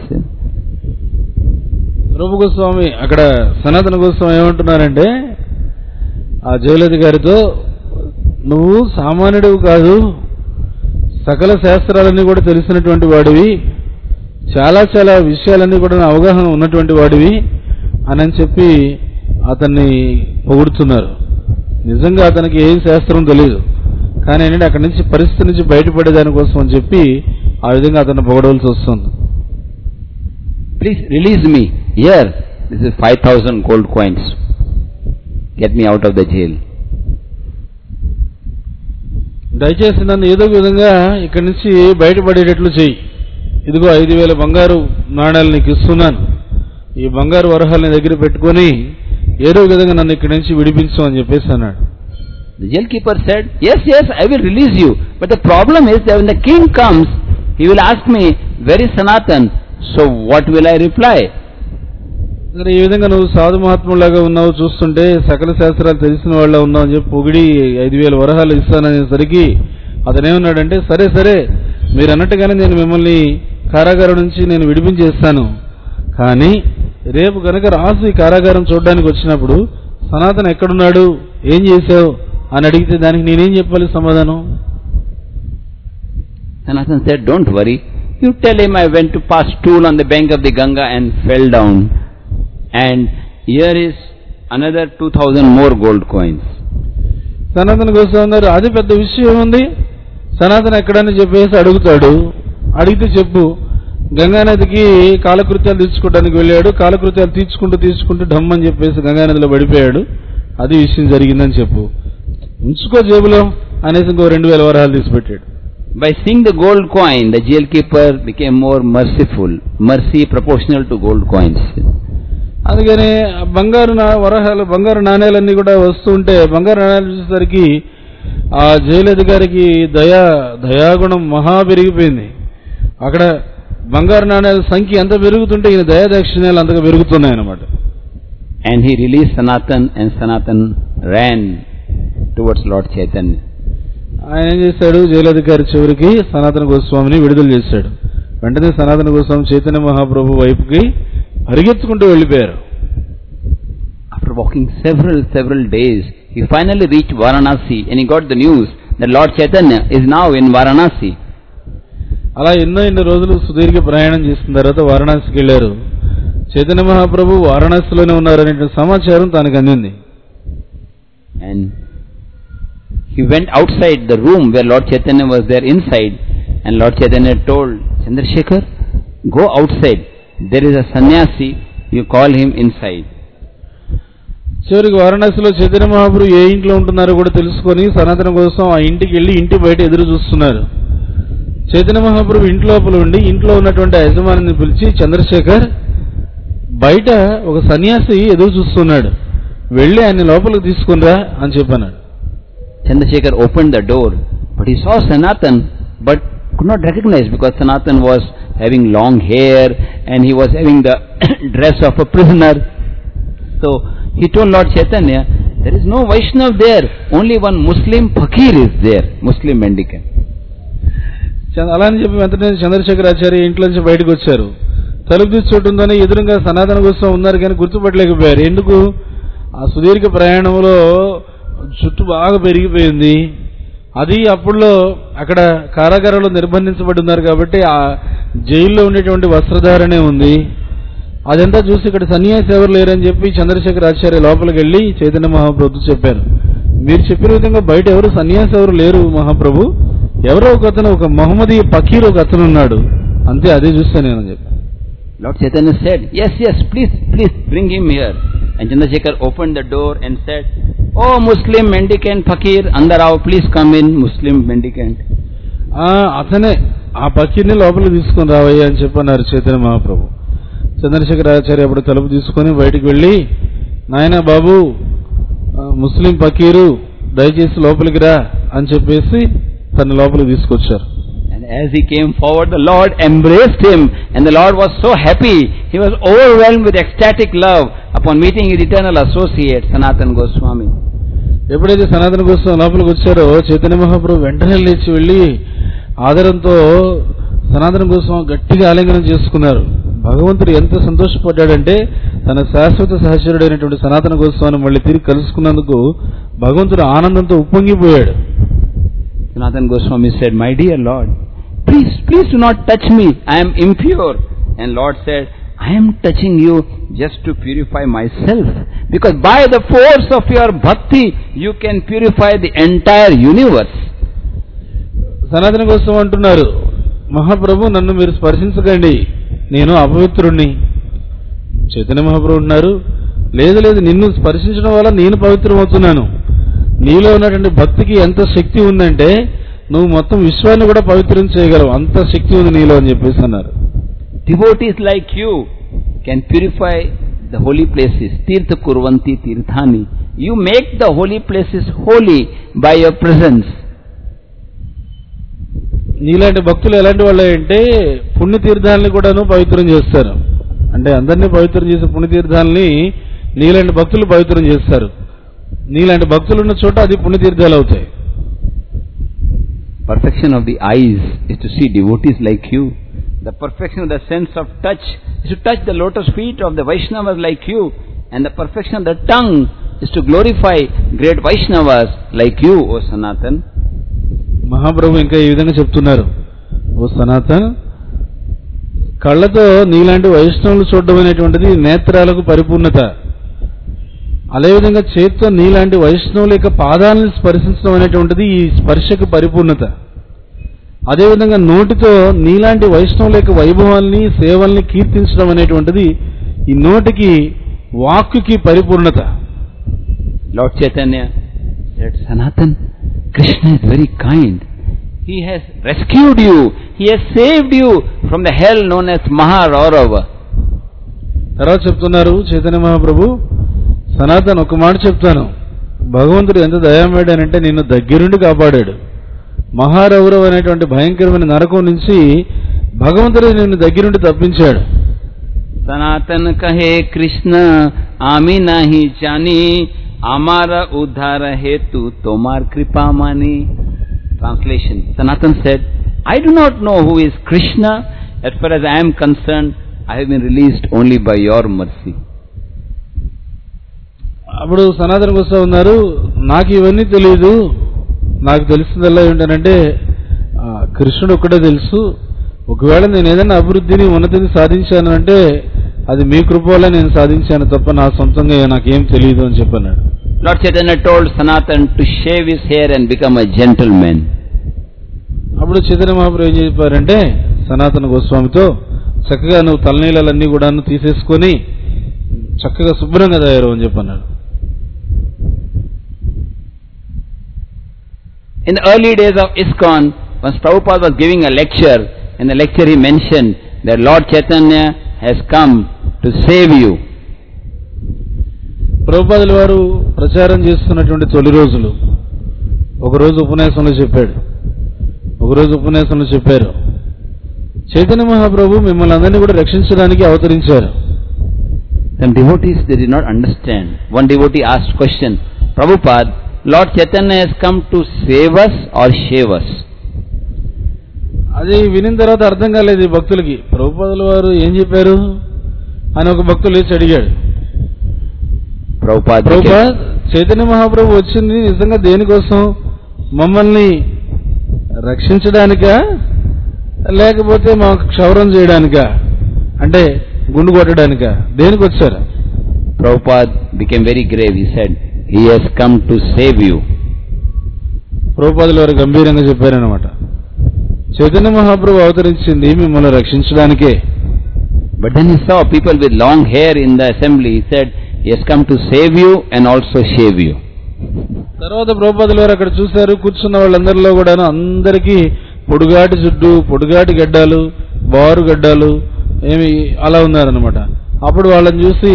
రూప గోస్వామి అక్కడ సనాతన గోస్వామి ఏమంటున్నారంటే ఆ జైలధికారితో నువ్వు సామాన్యుడివి కాదు సకల శాస్త్రాలన్నీ కూడా తెలిసినటువంటి వాడివి చాలా చాలా విషయాలన్నీ కూడా అవగాహన ఉన్నటువంటి వాడివి అని చెప్పి అతన్ని పొగుడుతున్నారు నిజంగా అతనికి ఏం శాస్త్రం తెలియదు కానీ ఏంటంటే అక్కడి నుంచి పరిస్థితి నుంచి బయటపడేదాని కోసం అని చెప్పి ఆ విధంగా అతన్ని పొగడవలసి వస్తుంది Please release me. Here, this is 5000 gold coins. Get me out of the jail. దయచేసి నన్ను ఏదో ఒక విధంగా ఇక్కడి నుంచి బయటపడేటట్లు చెయ్యి ఇదిగో ఐదు వేల బంగారు నాణాలు నీకు ఇస్తున్నాను ఈ బంగారు వరహాలని దగ్గర పెట్టుకొని ఏదో ఒక విధంగా నన్ను ఇక్కడి నుంచి విడిపించు అని చెప్పేసి అన్నాడు The jailkeeper said, Yes, yes, I will release you. But the problem is that when the king comes, he will ask me, Where is Sanatan? So what will I reply? సరే ఈ విధంగా నువ్వు సాధు మహాత్ములాగా ఉన్నావు చూస్తుంటే సకల శాస్త్రాలు తెలిసిన వాళ్ళ ఉన్నావు అని చెప్పి పొగిడి ఐదు వేల వరహాలు ఇస్తాననేసరికి అతను ఏమన్నాడంటే సరే సరే మీరు అన్నట్టుగానే నేను మిమ్మల్ని కారాగారం నుంచి నేను విడిపించేస్తాను కానీ రేపు కనుక రాజు ఈ కారాగారం చూడడానికి వచ్చినప్పుడు సనాతన ఎక్కడున్నాడు ఏం చేశావు అని అడిగితే దానికి నేనేం చెప్పాలి సమాధానం Sanatan said, Don't worry. You tell him I went to pass stool on the bank of the Ganga and fell down. And here is another 2000 more gold coins. సనాతన గోస్వామి అన్నారు అది పెద్ద విషయం ఏముంది సనాతన ఎక్కడని చెప్పేసి అడుగుతాడు అడిగితే చెప్పు గంగానదికి కాలకృత్యాలు తీర్చుకోవడానికి వెళ్ళాడు కాలకృత్యాలు తీర్చుకుంటూ తీసుకుంటూ ఢమ్ అని చెప్పేసి గంగానదిలో పడిపోయాడు అది విషయం జరిగిందని చెప్పు ఉంచుకో జేబులో అనేసి ఇంకో రెండు వేల వరహాలు తీసి పెట్టాడు By seeing the gold coin, the jail keeper became more merciful. Mercy proportional to gold coins. అందుకని ఆ బంగారు నా వరహాలు బంగారు నాణేలన్నీ కూడా వస్తూ ఉంటే బంగారు నాణేలు చూసేసరికి ఆ జైలు అధికారికి దయా దయాగుణం మహా పెరిగిపోయింది అక్కడ బంగారు నాణేల సంఖ్య ఎంత పెరుగుతుంటే ఈయన దయాదాక్షిణ్యాలు అంతగా పెరుగుతున్నాయి అన్నమాట And he released Sanatan and Sanatan ran towards Lord Chaitanya. ఆయన ఏం చేశాడు జైలు అధికారి చివరికి సనాతన గోస్వామిని విడుదల చేశాడు వెంటనే సనాతన గోస్వామి చైతన్య మహాప్రభు వైపుకి పరిగెత్తుకుంటూ వెళ్ళిపోయారు After walking several, several days, he finally reached Varanasi and he got the news that Lord Chaitanya is now in Varanasi. అలా ఎన్నో ఎన్నో రోజులు సుదీర్ఘ ప్రయాణం చేసిన తర్వాత వారణాసికి వెళ్ళారు చైతన్య మహాప్రభు వారణాసిలోనే ఉన్నారనే సమాచారం తనకు అందింది And he went outside the room where Lord Chaitanya was there inside and Lord Chaitanya told Chandrasekhar, go outside. There is a sannyasi, you call him inside. చివరికి వారణాసిలో చైతన్య మహాప్రభు ఏ ఇంట్లో ఉంటున్నారో కూడా తెలుసుకొని సనాతన కోసం ఆ ఇంటికి వెళ్ళి ఇంటి బయట ఎదురు చూస్తున్నారు చైతన్య మహాప్రభు ఇంటి లోపల ఉండి ఇంట్లో ఉన్నటువంటి ఆ యజమానిని పిలిచి చంద్రశేఖర్ బయట ఒక సన్యాసి ఎదురు చూస్తున్నాడు వెళ్ళి ఆయన లోపలికి తీసుకునిరా అని చెప్పాను Chandrasekhar opened the door, but he saw Sanatan, but could not recognize because Sanatan was having long hair and he was having the dress of a prisoner. So he told Lord Chaitanya, there is no Vaishnav there, only one Muslim fakir is there, Muslim mendicant. చ- అలా అని చెప్పి వెంటనే చంద్రశేఖరాచార్య ఇంట్లో నుంచి బయటకు వచ్చారు తలుపు తీసి చూడటంతోనే ఎదురుగా సనాతన కోసం ఉన్నారు కానీ గుర్తుపట్టలేకపోయారు ఎందుకు ఆ సుదీర్ఘ ప్రయాణంలో జుట్టు బాగా పెరిగిపోయింది అది అప్పుడులో అక్కడ కారాగారంలో నిర్బంధించబడి ఉన్నారు కాబట్టి ఆ జైల్లో ఉండేటువంటి వస్త్రధారణే ఉంది అదంతా చూసి ఇక్కడ సన్యాసి ఎవరు లేరని చెప్పి చంద్రశేఖర్ ఆచార్య లోపలికి వెళ్ళి చైతన్య మహాప్రభు చెప్పారు మీరు చెప్పిన విధంగా బయట ఎవరు సన్యాసి ఎవరు లేరు మహాప్రభు ఎవరో ఒక అతను ఒక మహమ్మదీ పకీర్ ఒక అతను ఉన్నాడు అంతే అదే చూస్తాను నేను అని చెప్పాను Lord Chaitanya said, yes, yes, please, please bring him here. And Chandrasekhar opened the door and said, Oh Muslim mendicant fakir, Andarao, please come in, Muslim mendicant. ఆ, అతనే ఆ పకీర్ని లోపలికి తీసుకొని రావయ్యా అని చెప్పన్నారు చైతన్య మహాప్రభు చంద్రశేఖర్ ఆచార్య అప్పుడు తలుపు తీసుకొని బయటికి వెళ్ళి నాయన బాబు ఆ, ముస్లిం పకీరు దయచేసి లోపలికి రా అని చెప్పేసి తన లోపలికి తీసుకొచ్చారు And as he came forward, the Lord embraced him, and the Lord was so happy. He was overwhelmed with ecstatic love upon meeting his eternal associate, Sanatan Goswami. ఎప్పుడైతే సనాతన కోసం లోపలికి వచ్చారో చైతన్య మహాప్రభు వెంటనే లేచి వెళ్ళి ఆదరంతో సనాతన కోసం గట్టిగా ఆలింగనం చేసుకున్నారు భగవంతుడు ఎంత సంతోషపడ్డాడంటే తన శాశ్వత సహచరుడైనటువంటి సనాతన గోస్వామిని మళ్ళీ తిరిగి కలుసుకున్నందుకు భగవంతుడు ఆనందంతో ఉప్పొంగిపోయాడు Sanatan Goswami said, My dear Lord, please, please do not touch me. I am impure. And Lord said, I am touching you just to purify myself. Because by the force of your bhakti, you can purify the entire universe. సనాతన కోసం అంటున్నారు మహాప్రభు నన్ను మీరు స్పర్శించకండి నేను అపవిత్రుణ్ణి చైతన్య మహాప్రభు ఉన్నారు లేదు లేదు నిన్ను స్పర్శించడం వల్ల నేను పవిత్రమవుతున్నాను నీలో ఉన్నటువంటి భక్తికి ఎంత శక్తి ఉందంటే నువ్వు మొత్తం విశ్వాన్ని కూడా పవిత్రం చేయగలవు అంత శక్తి ఉంది నీలో అని చెప్పేసి అన్నారు Devotees like you can purify the holy places. Tirtha kurvanti tirthani. You make the holy places holy by your presence. నీలాంటి భక్తులు ఎలాంటి వాళ్ళు అంటే పుణ్యతీర్థాలని కూడాను పవిత్రం చేస్తారు అంటే అందరినీ పవిత్రం చేసే పుణ్యతీర్థాలని నీలాంటి భక్తులు పవిత్రం చేస్తారు నీలాంటి భక్తులు ఉన్న చోట అది పుణ్యతీర్థాలు అవుతాయి perfection of the eyes is to see devotees like you. The perfection of the sense of touch is to touch the lotus feet of the Vaishnavas like you. And the perfection of the tongue is to glorify great Vaishnavas like you, O Sanatan. మహాప్రభు ఇంకా ఈ విధంగా చెప్తున్నారు ఓ సనాతన్ కళ్ళతో నీలాంటి వైష్ణవులు చూడడం అనేటువంటిది నేత్రాలకు పరిపూర్ణత అదేవిధంగా చేత్తో నీలాంటి వైష్ణవుల యొక్క పాదాలను స్పర్శించడం అనేటువంటిది ఈ స్పర్శకు పరిపూర్ణత అదేవిధంగా నోటితో నీలాంటి వైష్ణవుల యొక్క వైభవాల్ని సేవల్ని కీర్తించడం అనేటువంటిది ఈ నోటికి వాక్కుకి పరిపూర్ణత Lord Chaitanya said, Sanatan, Krishna is very kind. He has rescued you. He has saved you from the hell known as Maharaurava. తర్వాత చెప్తున్నారు చైతన్య మహాప్రభు సనాతన్ ఒక మాట చెప్తాను భగవంతుడు ఎంత దయామేడానంటే నిన్ను దగ్గరుండి కాపాడాడు మహారౌరవ్ అనేటువంటి భయంకరమైన నరకం నుంచి భగవంతుడు నిన్ను దగ్గరుండి తప్పించాడు सनातन कहे कृष्ण आमी नहीं जानी हमारा उद्धार हेतु तोमार कृपा मानी Translation Sanatan said, I do not know who is Krishna. As far as I am concerned, I have been released only by your mercy. అప్పుడు సనాతన గోస్వామి ఉన్నారు నాకు ఇవన్నీ తెలియదు నాకు తెలిసిందల్లా ఏంటంటే ఆ, కృష్ణుడు ఒక్కడే తెలుసు ఒకవేళ నేను ఏదైనా అభివృద్ధిని ఉన్నతిని సాధించాను అంటే అది మీ కృప వల్ల నేను సాధించాను తప్ప నా సొంతంగా నాకేం తెలియదు అని చెప్పన్నాడు Lord Chaitanya told Sanatan to shave his hair and become a gentleman. అప్పుడు చైతన్య మహాప్రభు ఏం చెప్పారంటే సనాతన గోస్వామితో చక్కగా నువ్వు తలనీళ్ళలన్నీ కూడా తీసేసుకొని చక్కగా శుభ్రంగా తయారు అని చెప్పన్నాడు In the early days of ISKCON, once Prabhupada was giving a lecture, in the lecture he mentioned that Lord Chaitanya has come to save you. ప్రభుపాదుల వారు ప్రచారం చేస్తున్నటువంటి తొలి రోజులు ఒకరోజు ఉపన్యాసంలో చెప్పాడు ఒకరోజు ఉపన్యాసంలో చెప్పారు చైతన్య మహాప్రభు మిమ్మల్ని అందరినీ కూడా రక్షించడానికి అవతరించారు Some devotees, they did not understand. One devotee asked question, Prabhupada, Lord Chaitanya has come to save us or shave us? అది వినిన తర్వాత అర్థం కాలేదు ఈ భక్తులకి ప్రభుపాదుల వారు ఏం చెప్పారు అని ఒక భక్తులు లేచి అడిగాడు Prabhupada ప్రభుపా became, చైతన్య మహాప్రభు వచ్చింది నిజంగా దేనికోసం మమ్మల్ని రక్షించడానికా లేకపోతే మాకు క్షౌరం చేయడానికా అంటే గుండు కొట్టడానికా దేనికి వచ్చారు Prabhupada became very grave. He said, He has come to save you. ప్రభుపాదుల వారు గంభీరంగా చెప్పారనమాట చైతన్య మహాప్రభు అవతరించింది మిమ్మల్ని రక్షించడానికే But then he saw people with long hair in the assembly. He said, He has come to save you and also shave you. తర్వాత ప్రభుపాదుల వారు అక్కడ చూశారు కూర్చున్న వాళ్ళందరిలో కూడాను అందరికీ పొడుగాటి జుట్టు పొడుగాటి గడ్డాలు బారు గడ్డాలు ఏమి అలా ఉన్నారనమాట అప్పుడు వాళ్ళని చూసి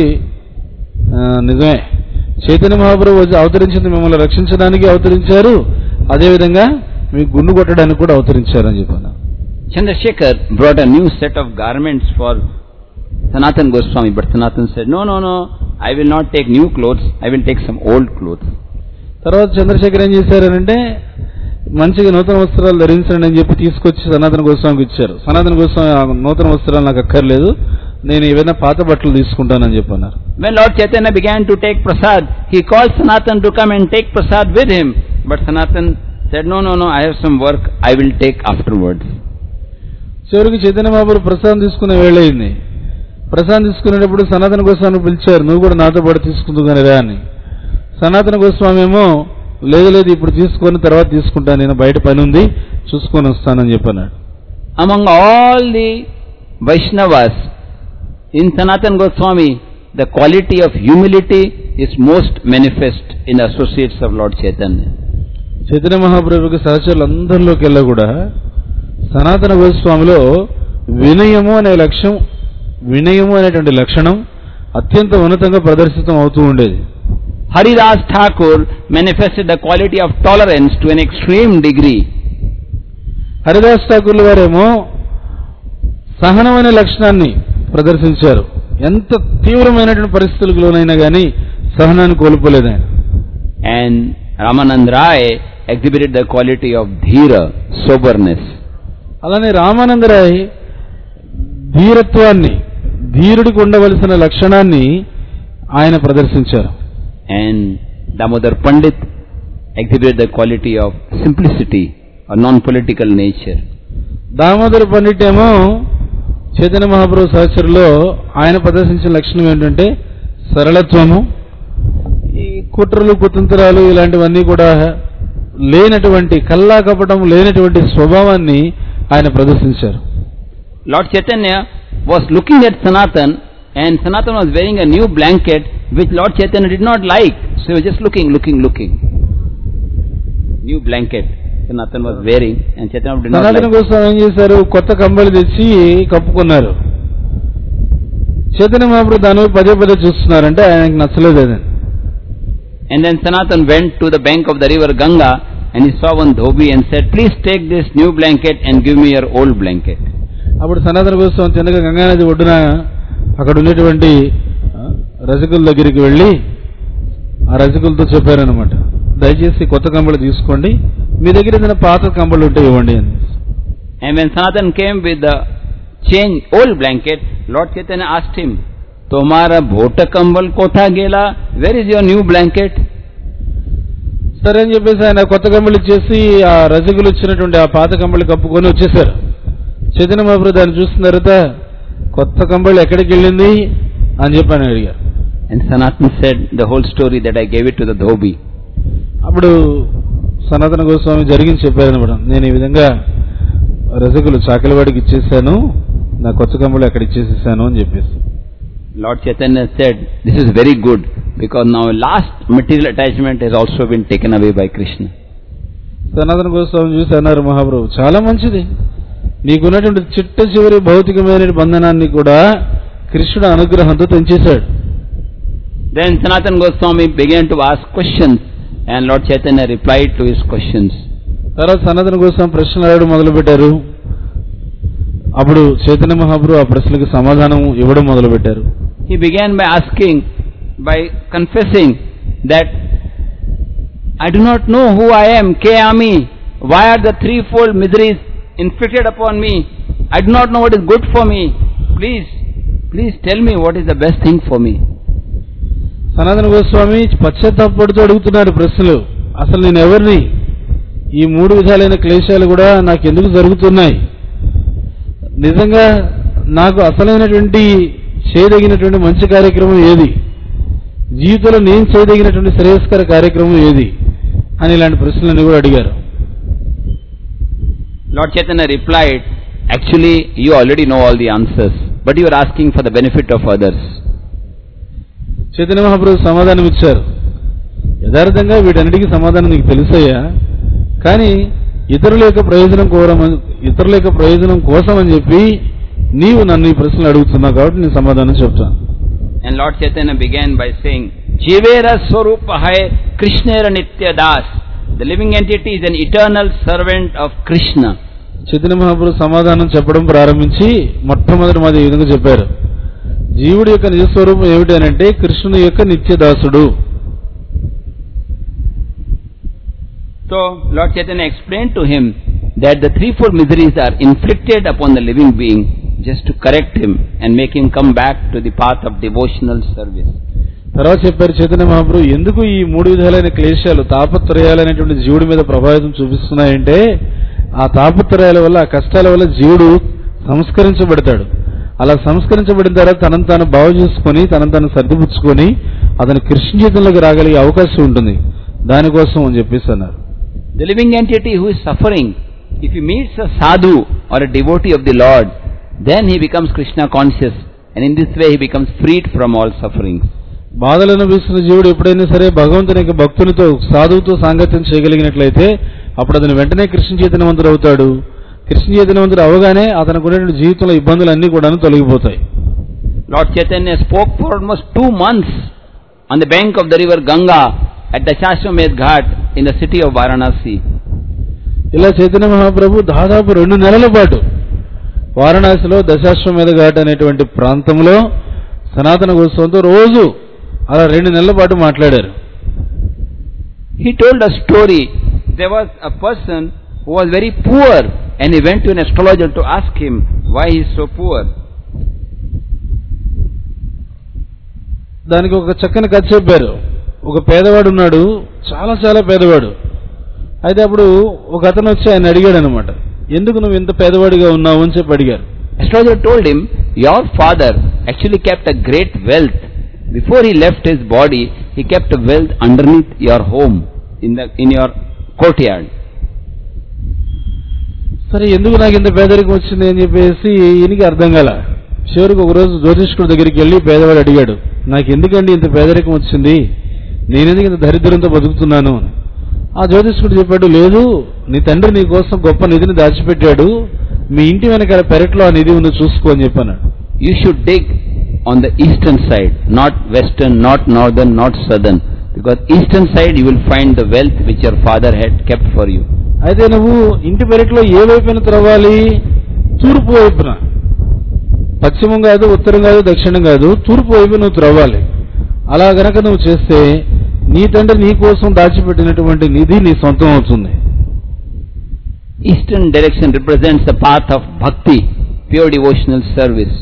ఆ, నిజమే చైతన్య మహాప్రభు వచ్చి అవతరించింది మిమ్మల్ని రక్షించడానికి అవతరించారు అదేవిధంగా మీకు గుండు కొట్టడానికి కూడా అవతరించారు అని చెప్పాను Chandrasekhar brought a new set of garments for Sanatan Goswami, but Sanatan said, No, no, no, I will not take new clothes, I will take some old clothes. తర్వాత చంద్రశేఖర్ ఏం చేశారనంటే మంచిగా నూతన వస్త్రాలు ధరించండి అని చెప్పి తీసుకొచ్చి సనాతన గోస్వామికి ఇచ్చారు సనాతన గోస్వామి "ఆ నూతన వస్త్రాలు నాకు అక్కర్లేదు నేను ఏవైనా పాత బట్టలు తీసుకుంటానని చెప్పన్నారు When Lord Chaitanya began to take prasad, he called Sanatan to come and take prasad with him. But Sanatan said, No, no, no, I have some work, I will take afterwards. చివరికి చైతన్య మహాప్రభు ప్రసాదం తీసుకునే వేళయింది ప్రసాదం తీసుకునేటప్పుడు సనాతన గోస్వామి పిలిచారు నువ్వు కూడా నాతో పాటు తీసుకుందు కానీ రా అని సనాతన గోస్వామి ఏమో లేదు లేదు ఇప్పుడు తీసుకొని తర్వాత తీసుకుంటాను నేను బయట పని ఉంది చూసుకొని వస్తానని చెప్పన్నాడు Among all the Vaishnavas in Sanatan Goswami, the quality of humility is most manifest in associates of Lord Chaitanya. Chaitanya మహాప్రభుకి సహచరులందరిలోకి వెళ్ళా కూడా సనాతన గోస్వామిలో వినయము అనే లక్ష్యం వినయము అనేటువంటి లక్షణం అత్యంత ఉన్నతంగా ప్రదర్శితం అవుతూ ఉండేది Haridas Thakur manifested the quality of tolerance to an extreme degree. Haridas ఠాకూర్ల వారేమో సహనం అనే లక్షణాన్ని ప్రదర్శించారు ఎంత తీవ్రమైనటువంటి పరిస్థితులకు లోనైనా కానీ సహనాన్ని కోల్పోలేదు ఆయన And Ramanand Rai exhibited the quality of dhira, soberness. అలానే రామానందరాయ్ ధీరత్వాన్ని ధీరుడికి ఉండవలసిన లక్షణాన్ని ఆయన ప్రదర్శించారు And Damodar Pandit exhibited the quality of simplicity or non-political nature. Damodara Pandit ఏమో చైతన్య మహాప్రభు సహచరులో ఆయన ప్రదర్శించిన లక్షణం ఏంటంటే సరళత్వము ఈ కుట్రలు కుతంత్రాలు ఇలాంటివన్నీ కూడా లేనటువంటి కల్లా కపటం లేనటువంటి స్వభావాన్ని ఆయన ప్రదర్శించారు Lord Chaitanya was looking at Sanatan and Sanatan was wearing a new blanket which Lord Chaitanya did not like. So he was just looking, looking, looking. New blanket Sanatan was wearing and Chaitanya did not సనాతన like. కోసం ఏం చేశారు కొత్త కంబళి తెచ్చి కప్పుకున్నారు చైతన్య మహాప్రభు దాని వైపు పదే పదే చూస్తున్నారంటే ఆయనకు నచ్చలేదు అది And then Sanatan went to the bank of the river Ganga and he saw one dhobi and said, please take this new blanket and give me your old blanket. అప్పుడు సనాతన కోసం తిన్నగా గంగానది ఒడ్డున అక్కడ ఉండేటువంటి ఆ, రజకుల దగ్గరికి వెళ్ళి ఆ రజకులతో చెప్పారనమాట దయచేసి కొత్త కంబళి తీసుకోండి మీ దగ్గర ఏదైనా పాత కంబళి ఉంటే ఇవ్వండి అని And when Sanatan came with the change old blanket, Lord Chaitanya asked him, Tomara bhota kambal kotha gela, where is your new blanket? సరే అని చెప్పేసి ఆయన కొత్త కంబళి ఇచ్చేసి ఆ రజకులు ఇచ్చినటువంటి ఆ పాత కంబళి కప్పుకొని వచ్చేసారు చైతన్య మహాప్రభు దాన్ని చూసిన తర్వాత కొత్త కంబళి ఎక్కడికి వెళ్ళింది అని చెప్పి ఆయన అడిగారు And Sanatan said the whole story that I gave it to the dhobi. అప్పుడు సనాతన గోస్వామి జరిగింది చెప్పారనమాట నేను ఈ విధంగా రజకులు చాకలివాడికి ఇచ్చేసాను నా కొత్త కంబళి అక్కడ ఇచ్చేసేసాను అని చెప్పేసి Lord Chaitanya said, this is very good because now last material attachment has also been taken away by Krishna. సనాతన గోస్వామి చూసి అన్నారు మహాప్రభు చాలా మంచిది నీకున్నటువంటి చిట్ట చివరి భౌతికమైన బంధనాన్ని కూడా కృష్ణుడు అనుగ్రహంతో తెంచేశాడు Then Sanatan Goswami began to ask questions and Lord Chaitanya replied to his questions. తర్వాత సనాతన గోస్వామి ప్రశ్నలు అడగడం మొదలుపెట్టారు అప్పుడు చైతన్య మహాప్రభు ఆ ప్రశ్నలకు సమాధానం ఇవ్వడం మొదలుపెట్టారు He began by asking, by confessing that I do not know who I am, Kayami. Why are the threefold miseries inflicted upon me? I do not know what is good for me. Please, please tell me what is the best thing for me. సనాతన గోస్వామి పశ్చాత్తాపడుతూ అడుగుతున్నారు ప్రశ్నలు అసలు నేను ఎవరిని ఈ మూడు విధాలైన క్లేశాలు కూడా నాకు ఎందుకు జరుగుతున్నాయి నిజంగా నాకు అసలైనటువంటి చేయదగినటువంటి మంచి కార్యక్రమం ఏది జీవితంలో నేను చేయదగినటువంటి శ్రేయస్కర కార్యక్రమం ఏది అని ఇలాంటి ప్రశ్నలన్నీ కూడా అడిగారు Lord Chaitanya replied, Actually, you already know all the answers, but you are asking for the benefit of others. Chaitanya మహాప్రభు సమాధానం ఇచ్చారు యథార్థంగా వీటన్నిటికీ సమాధానం నీకు తెలుసయ్యా కానీ ఇతరుల యొక్క ప్రయోజనం కోరమని ఇతరుల యొక్క ప్రయోజనం కోసం అని చెప్పి నీవు నన్ను ఈ ప్రశ్నలు అడుగుతున్నావు కాబట్టి నేను సమాధానం చెప్తాను And Lord Chaitanya began by saying, Jivera Swarupa Hai Krishnera Nitya Das. The living entity is an eternal servant of Krishna. Chaitanya మహాప్రభు సమాధానం చెప్పడం ప్రారంభించి మొట్టమొదటి మాది ఈ విధంగా చెప్పారు జీవుడి యొక్క నిజస్వరూపం ఏమిటి అని అంటే కృష్ణుని యొక్క నిత్యదాసుడు So Lord Chaitanya explained to him that the threefold miseries are inflicted upon the living being just to correct him and make him come back to the path of devotional service. తర్వాత చెప్పారు చైతన్య మహాప్రభు ఎందుకు ఈ మూడు విధాలైన క్లేశాలు తాపత్రయాలనేటువంటి జీవుడి మీద ప్రభావితం చూపిస్తున్నాయంటే ఆ తాపత్రయాల వల్ల ఆ కష్టాల వల్ల జీవుడు సంస్కరించబడతాడు అలా సంస్కరించబడిన తర్వాత తనను తాను బాగు చేసుకొని తనను తాను సర్దిపుచ్చుకొని అతను కృష్ణ జీవితంలోకి రాగలిగే అవకాశం ఉంటుంది దానికోసం అని చెప్పేసి అన్నారు The living entity who is suffering, if he meets a sadhu or a devotee of the Lord, then he becomes Krishna conscious and in this way he becomes freed from all sufferings. బాధలు అనుభవిస్తున్న జీవుడు ఎప్పుడైనా సరే భగవంతుని యొక్క భక్తునితో సాధువుతో సాంగత్యం చేయగలిగినట్లయితే అప్పుడు అతను వెంటనే కృష్ణ చైతన్యవంతుడు అవుతాడు కృష్ణ చైతన్యవంతుడు అవగానే అతనికి ఉన్నటువంటి జీవితంలో ఇబ్బందులన్నీ కూడా తొలగిపోతాయి Lord Chaitanya spoke for almost two months on the bank of the river Ganga at the Shashwamed Ghat in the city of Varanasi. ఇలా చైతన్య మహాప్రభు దాదాపు రెండు నెలల పాటు వారణాసిలో దశాశ్వమేధ ఘాట్ అనేటువంటి ప్రాంతంలో సనాతన గోస్వామితో రోజు అలా రెండు నెలల పాటు మాట్లాడారు He told a story there was a person who was very poor and he went to an astrologer to ask him why he is so poor. దానికి ఒక చక్కని కథ చెప్పారు ఒక పేదవాడు ఉన్నాడు చాలా చాలా పేదవాడు అయితే అప్పుడు ఒక అతను వచ్చి ఆయన అడిగాడు అనమాట ఎందుకు నువ్వు ఇంత పేదవాడిగా ఉన్నావు అని చెప్పి అడిగారు Astrologer told him, Your father actually kept a great wealth. Before he left his body, he kept a wealth underneath your home, in, the, in your courtyard. సరే ఎందుకు నాకు ఇంత పేదరికం వచ్చింది అని చెప్పేసి ఈయనకి అర్థం కాల చివరికి ఒక రోజు జ్యోతిష్కుడి దగ్గరికి వెళ్ళి పేదవాడు అడిగాడు నాకు ఎందుకండి ఇంత పేదరికం వచ్చింది నేనెందుకు ఇంత దరిద్రంతో బతుకుతున్నాను అని ఆ జ్యోతిష్కుడు చెప్పాడు లేదు నీ తండ్రి నీ కోసం గొప్ప నిధిని దాచిపెట్టాడు మీ ఇంటి వెనకాల పెరట్లో ఆ నిధి ఉందో చూసుకో అని చెప్పాను You should dig on the eastern side, not western, not northern, not southern. Because eastern side you will find the wealth which your father had kept for you. అయితే నువ్వు ఇంటి పెరట్లో ఏ వైపున త్రవ్వాలి తూర్పు వైపున పశ్చిమం కాదు ఉత్తరం కాదు దక్షిణం కాదు తూర్పు వైపు నువ్వు త్రవ్వాలి అలా గనక నువ్వు చేస్తే నీ తండ్రి నీ కోసం దాచిపెట్టినటువంటి నిధి నీ సొంతం అవుతుంది Eastern direction represents the path of bhakti, pure devotional service.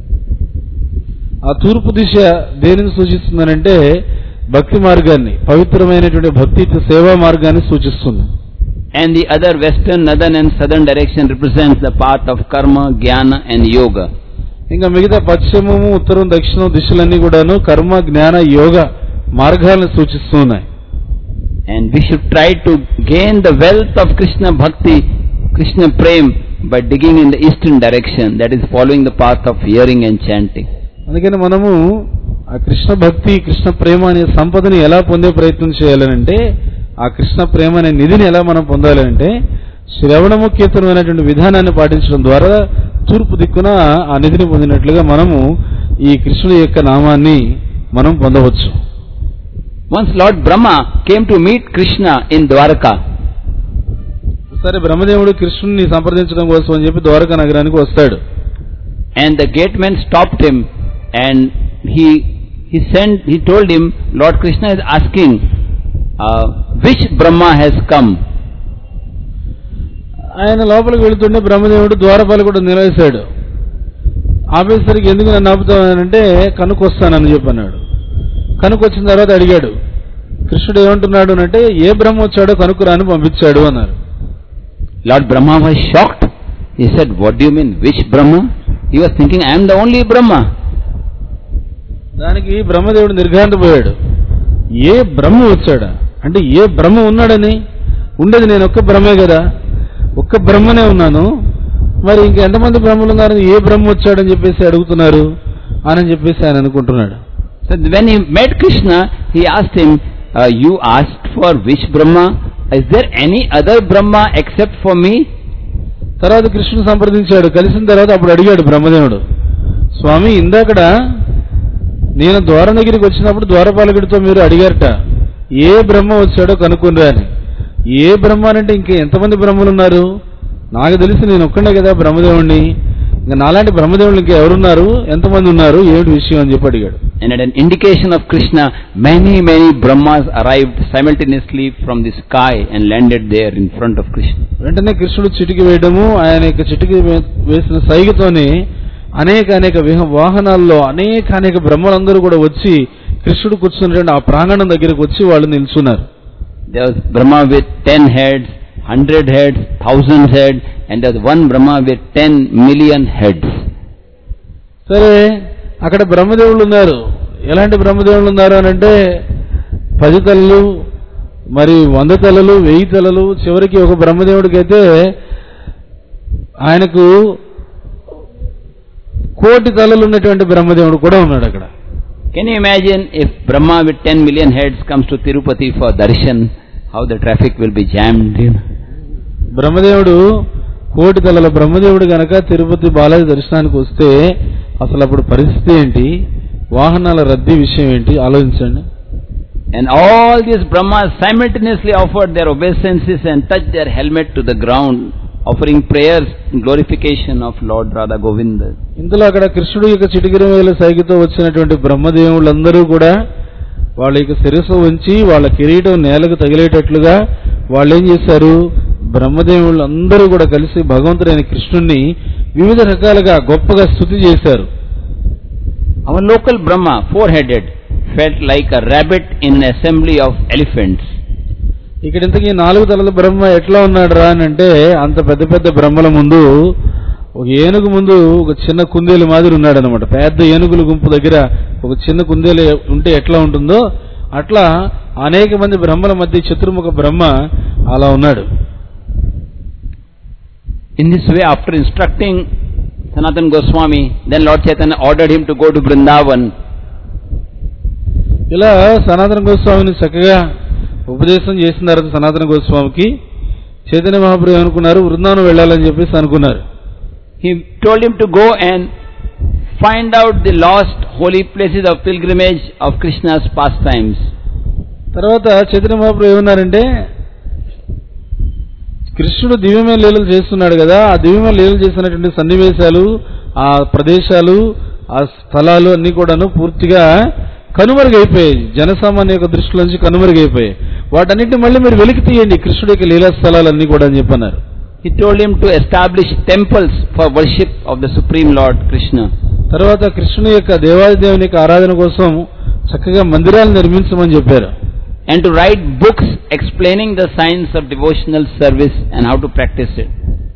ఆ తూర్పు దిశ దేనిని సూచిస్తుందనంటే భక్తి మార్గాన్ని పవిత్రమైనటువంటి భక్తి సేవా మార్గాన్ని సూచిస్తుంది And the other western, northern and southern direction represents the path of karma, jnana and yoga. ఇంకా మిగతా పశ్చిమము ఉత్తరం దక్షిణం దిశలన్నీ కూడాను కర్మ జ్ఞాన యోగ మార్గాలను సూచిస్తూ ఉన్నాయి And we should try to gain the wealth of Krishna Bhakti, Krishna Prem by digging in the eastern direction, that is following the path of hearing and chanting. అందుకని మనము ఆ కృష్ణ భక్తి కృష్ణ ప్రేమ అనే సంపదని ఎలా పొందే ప్రయత్నం చేయాలనంటే ఆ కృష్ణ ప్రేమ అనే నిధిని ఎలా మనం పొందాలంటే శ్రవణము కీర్తనమైనటువంటి విధానాన్ని పాటించడం ద్వారా తూర్పు దిక్కున ఆ నిధిని పొందినట్లుగా మనము ఈ కృష్ణుడి యొక్క నామాన్ని మనం పొందవచ్చు Once Lord Brahma came to meet Krishna in Dwarka. సరే బ్రహ్మదేవుడు కృష్ణుని సంప్రదించడం కోసం అని చెప్పి ద్వారకా నగరానికి వస్తాడు And the gateman stopped him and he, he sent, he told him, Lord Krishna is asking, uh, which Brahma has come? ఆయన లోపలికి వెళుతుంటే బ్రహ్మదేవుడు ద్వారపాలకుడు నిలవేశాడు ఆఫీసర్కి ఎందుకు నన్ను ఆపుతానంటే కనుకొస్తానని చెప్పి అన్నాడు కనుకొచ్చిన తర్వాత అడిగాడు కృష్ణుడు ఏమంటున్నాడు అంటే ఏ బ్రహ్మ వచ్చాడో కనుక్కురాని పంపించాడు అన్నారు Lord Brahma was shocked. He said, what do you mean, which Brahma? He was thinking, I am the only Brahma. దానికి బ్రహ్మదేవుడు నిర్ఘాంతపోయాడు ఏ బ్రహ్మ వచ్చాడా అంటే ఏ బ్రహ్మ ఉన్నాడని ఉండేది నేను ఒక్క బ్రహ్మే కదా ఒక్క బ్రహ్మనే ఉన్నాను మరి ఇంక ఎంతమంది బ్రహ్మలు ఉన్నారు ఏ బ్రహ్మ వచ్చాడని చెప్పేసి అడుగుతున్నారు అని చెప్పేసి ఆయన అనుకుంటున్నాడు So when he met Krishna, he asked him, uh, you asked for which Brahma? Is there any other Brahma except for me? తర్వాత కృష్ణుని సంప్రదించాడు కలిసిన తర్వాత అప్పుడు అడిగాడు బ్రహ్మదేవుడు స్వామి ఇందాకడ నేను ద్వారం దగ్గరికి వచ్చినప్పుడు ద్వారపాలకుడితో మీరు అడిగారట ఏ బ్రహ్మ వచ్చాడో కనుక్కుండ్రా అని ఏ బ్రహ్మ అంటే ఇంకా ఎంతమంది బ్రహ్మలు ఉన్నారు నాకు తెలిసి నేను ఒక్కడే కదా బ్రహ్మదేవుణ్ణి ఇంకా నాలాంటి బ్రహ్మదేవుళ్ళు ఇంకా ఎవరున్నారు ఎంతమంది ఉన్నారు ఏమిటి విషయం అని చెప్పి అడిగాడు And at an indication of Krishna, many, many Brahmas arrived simultaneously from the sky and landed there in front of Krishna. వెంటనే కృష్ణుడు చిటికి వేయడము ఆయన యొక్క చిటికి వే- వేసిన సైగతోనే అనేక అనేక విహ- వాహనాల్లో అనేక అనేక బ్రహ్మలందరూ కూడా వచ్చి కృష్ణుడు కూర్చున్నటువంటి ఆ ప్రాంగణం దగ్గరకు వచ్చి వాళ్ళు నిల్చున్నారు There was Brahma with ten heads, hundred heads, thousand heads, and there was one Brahma with ten million heads. సరే అక్కడ బ్రహ్మదేవుళ్ళు ఉన్నారు ఎలాంటి బ్రహ్మదేవుళ్ళు ఉన్నారు అని అంటే పది తలలు మరి వంద తలలు వెయ్యి తలలు చివరికి ఒక బ్రహ్మదేవుడికి అయితే ఆయనకు కోటి తలలు ఉన్నటువంటి బ్రహ్మదేవుడు కూడా ఉన్నాడు అక్కడ Can you imagine if Brahma with 10 million heads comes to Tirupati for darshan, how the traffic will be jammed? You know? బ్రహ్మదేవుడు కోటి తలల బ్రహ్మదేవుడు గనక తిరుపతి బాలాజీ దర్శనానికి వస్తే అసలు అప్పుడు పరిస్థితి ఏంటి వాహనాల రద్దీ విషయం ఏంటి ఆలోచించండి And all these Brahmas simultaneously offered their obeisances and touched their helmet to the ground, offering prayers in glorification of Lord Radha Govinda. ఇందులో అక్కడ కృష్ణుడు యొక్క చిటికిరి వేల సైకితో వచ్చినటువంటి బ్రహ్మదేవులందరూ కూడా వాళ్ళ యొక్క శిరస్సు ఉంచి వాళ్ళ కిరీటం నేలకు తగిలేటట్లుగా వాళ్ళు ఏం చేశారు బ్రహ్మదేవుళ్ళు అందరూ కూడా కలిసి భగవంతుడైన కృష్ణుణ్ణి వివిధ రకాలుగా గొప్పగా స్థుతి చేశారు Our local Brahma, four-headed, felt like a rabbit in an assembly of elephants. ఇక్కడ ఇంతకీ నాలుగు తలల బ్రహ్మ ఎట్లా ఉన్నాడు రా అని అంటే అంత పెద్ద పెద్ద బ్రహ్మల ముందు ఒక ఏనుగు ముందు ఒక చిన్న కుందేలు మాదిరి ఉన్నాడు అనమాట పెద్ద ఏనుగుల గుంపు దగ్గర ఒక చిన్న కుందేలు ఉంటే ఎట్లా ఉంటుందో అట్లా అనేక మంది బ్రహ్మల మధ్య చతుర్ముఖ బ్రహ్మ అలా ఉన్నాడు In this way, after instructing Sanatan Goswami, then Lord Chaitanya ordered him to go to Vrindavan. ఇలా సనాతన గోస్వామిని చక్కగా ఉపదేశం చేసిన తర్వాత సనాతన గోస్వామికి చైతన్య మహాప్రభు అనుకున్నారు బృందావనం వెళ్ళాలని చెప్పేసి అనుకున్నారు He told him to go and find out the lost holy places of pilgrimage of Krishna's pastimes. తర్వాత చైతన్య మహాప్రభు ఏమన్నారంటే కృష్ణుడు దివ్యమైన లీలలు చేస్తున్నాడు కదా ఆ దివ్యమైన లీలలు చేసినటువంటి సన్నివేశాలు ఆ ప్రదేశాలు ఆ స్థలాలు అన్ని కూడాను పూర్తిగా కనుమరుగైపోయాయి జనసామాన్య యొక్క దృష్టిలో నుంచి కనుమరుగైపోయాయి వాటన్నిటిని మళ్ళీ మీరు వెలికి తీయండి కృష్ణుడి యొక్క లీలా స్థలాలన్నీ కూడా అని చెప్పన్నారు He told him to establish temples for worship of the Supreme Lord Krishna. తర్వాత కృష్ణుని యొక్క దేవాది దేవుని యొక్క ఆరాధన కోసం చక్కగా మందిరాలు నిర్మించమని చెప్పారు and to write books explaining the science of devotional service and how to practice it.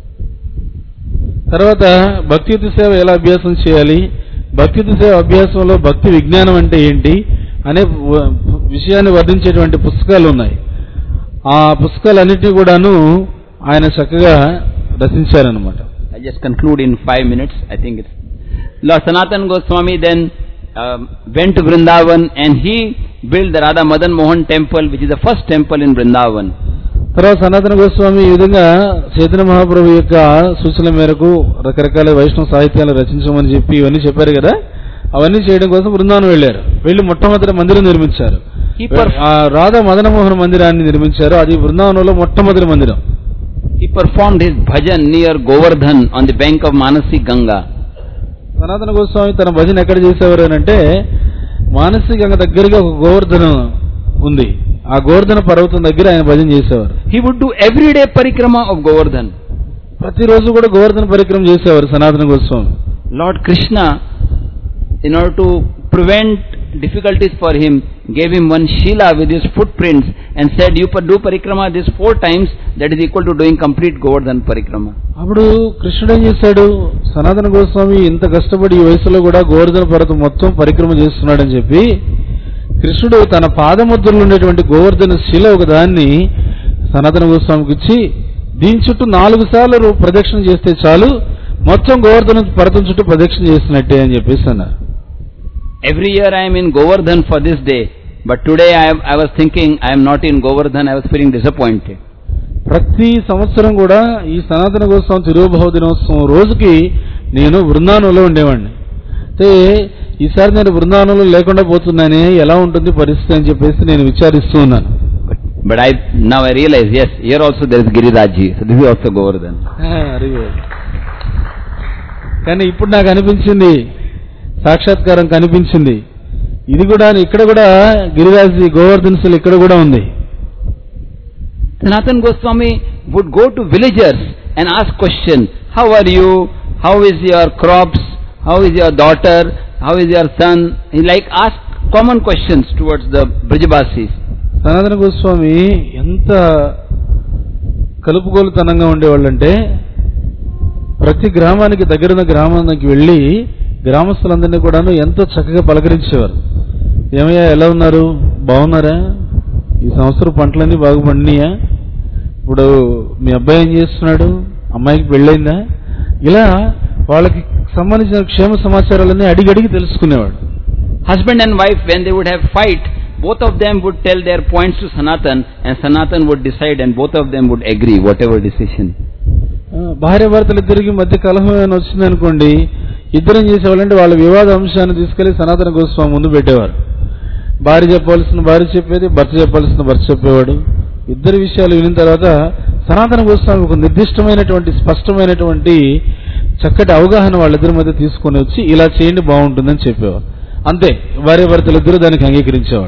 తర్వాత భక్తియుత సేవ ఎలా అభ్యాసం చేయాలి భక్తియుత సేవ అభ్యాసంలో భక్తి విజ్ఞానం అంటే ఏంటి అనే వ- విషయాన్ని వర్ణించేటువంటి పుస్తకాలు ఉన్నాయి ఆ పుస్తకాలన్నిటినీ కూడాను ఆయన చక్కగా రచించారనమాట I just conclude in five minutes. I think it's Lord Sanatan Goswami then um, went to Vrindavan and he built the Radha Madan Mohan temple, which is the first temple in Vrindavan. తర్వాత సనాతన గోస్వామి ఈ విధంగా చైతన్య మహాప్రభు యొక్క సూచనల మేరకు రకరకాల వైష్ణవ సాహిత్యాలు రచించమని చెప్పి ఇవన్నీ చెప్పారు కదా అవన్నీ చేయడం కోసం బృందావనం వెళ్ళారు వెళ్ళి మొట్టమొదటి మందిరం నిర్మించారు He perf- ఆ రాధా మదనమోహన్ మందిరాన్ని నిర్మించారు అది బృందావనంలో మొట్టమొదటి మందిరం He performed his bhajan near Govardhan on the bank of Manasi Ganga. సనాతన గోస్వామి తన భజన ఎక్కడ చేసేవారు అని అంటే మానసి గంగ దగ్గరగా ఒక గోవర్ధనం ఉంది ఆ గోవర్ధన పర్వతం దగ్గర ఆయన భజన చేసేవారు He would do everyday parikrama of Govardhan. ప్రతిరోజు కూడా గోవర్ధన పరిక్రమ చేసేవారు సనాతన Goswami Lord Krishna, in order to prevent difficulties for him, gave him one Shila with his footprints and said, You pa- do parikrama this four times, that is equal to doing complete Govardhan parikrama. అప్పుడు కృష్ణుడు ఏం చేశాడు సనాతన గోస్వామి ఇంత కష్టపడి ఈ వయసులో కూడా గోవర్ధన పర్వతం మొత్తం పరిక్రమ చేస్తున్నాడని చెప్పి కృష్ణుడు తన పాదముద్రలో ఉండేటువంటి గోవర్ధన శిల ఒక దాన్ని సనాతన గోస్వామికి ఇచ్చి దీని చుట్టూ నాలుగు సార్లు రు- ప్రదక్షిణ చేస్తే చాలు మొత్తం గోవర్ధన పర్వతం చుట్టూ ప్రదక్షిణ చేసినట్టే అని చెప్పేసి అన్నారు Every year I am in Govardhan for this day, but today I, am- I was thinking I am not in Govardhan, I was feeling disappointed. ప్రతి సంవత్సరం కూడా ఈ సనాతన గోస్వామి తిరువభావ దినోత్సవం రోజుకి నేను బృందావనంలో ఉండేవాడిని అయితే ఈసారి నేను బృందావనంలో లేకుండా పోతున్నానే ఎలా ఉంటుంది పరిస్థితి అని చెప్పేసి నేను విచారిస్తూ ఉన్నాను But, but I now I realize, yes, here also there is Giriraji, so this is also Govardhan. కానీ ఇప్పుడు నాకు అనిపించింది సాక్షాత్కారం కనిపించింది ఇది కూడా ఇక్కడ కూడా గిరిరాజు గోవర్ధన్ శిల ఇక్కడ కూడా ఉంది Sanatan Goswami would go to villagers and ask question, how are you, how is your crops, how is your daughter, how is your son, he like ask common questions towards the Brijabasis. సనాతన గోస్వామి ఎంత కలుపుగోలుతనంగా ఉండేవాళ్ళంటే ప్రతి గ్రామానికి దగ్గరున్న గ్రామానికి వెళ్ళి గ్రామస్తులందరినీ కూడాను ఎంతో చక్కగా పలకరించేవారు ఏమయ్యా ఎలా ఉన్నారు బాగున్నారా ఈ సంవత్సరం పంటలన్నీ బాగా పండినాయా ఇప్పుడు మీ అబ్బాయి ఏం చేస్తున్నాడు అమ్మాయికి పెళ్ళైందా ఇలా వాళ్ళకి సంబంధించిన క్షేమ సమాచారాలన్నీ అడిగి అడిగి తెలుసుకునేవాడు Husband and wife, when they would have fight, both of them would tell their points to Sanatan and Sanatan would decide and both of them would agree, whatever decision. ఆ, భార్య భర్తలు ఇద్దరికి మధ్య కలహం ఏమైనా వచ్చిందనుకోండి ఇద్దరం చేసేవాళ్ళంటే వాళ్ళ వివాద అంశాన్ని తీసుకెళ్లి సనాతన గోస్వామి ముందు పెట్టేవారు భార్య చెప్పవలసిన భార్య చెప్పేది భర్త చెప్పవలసిన భర్త చెప్పేవాడు ఇద్దరి విషయాలు వినిన తర్వాత సనాతన గోస్వామి ఒక నిర్దిష్టమైనటువంటి స్పష్టమైనటువంటి చక్కటి అవగాహన వాళ్ళిద్దరి మధ్య తీసుకొని వచ్చి ఇలా చేయండి బాగుంటుందని చెప్పేవారు అంతే భార్య భర్తలు ఇద్దరు దానికి అంగీకరించేవాళ్ళు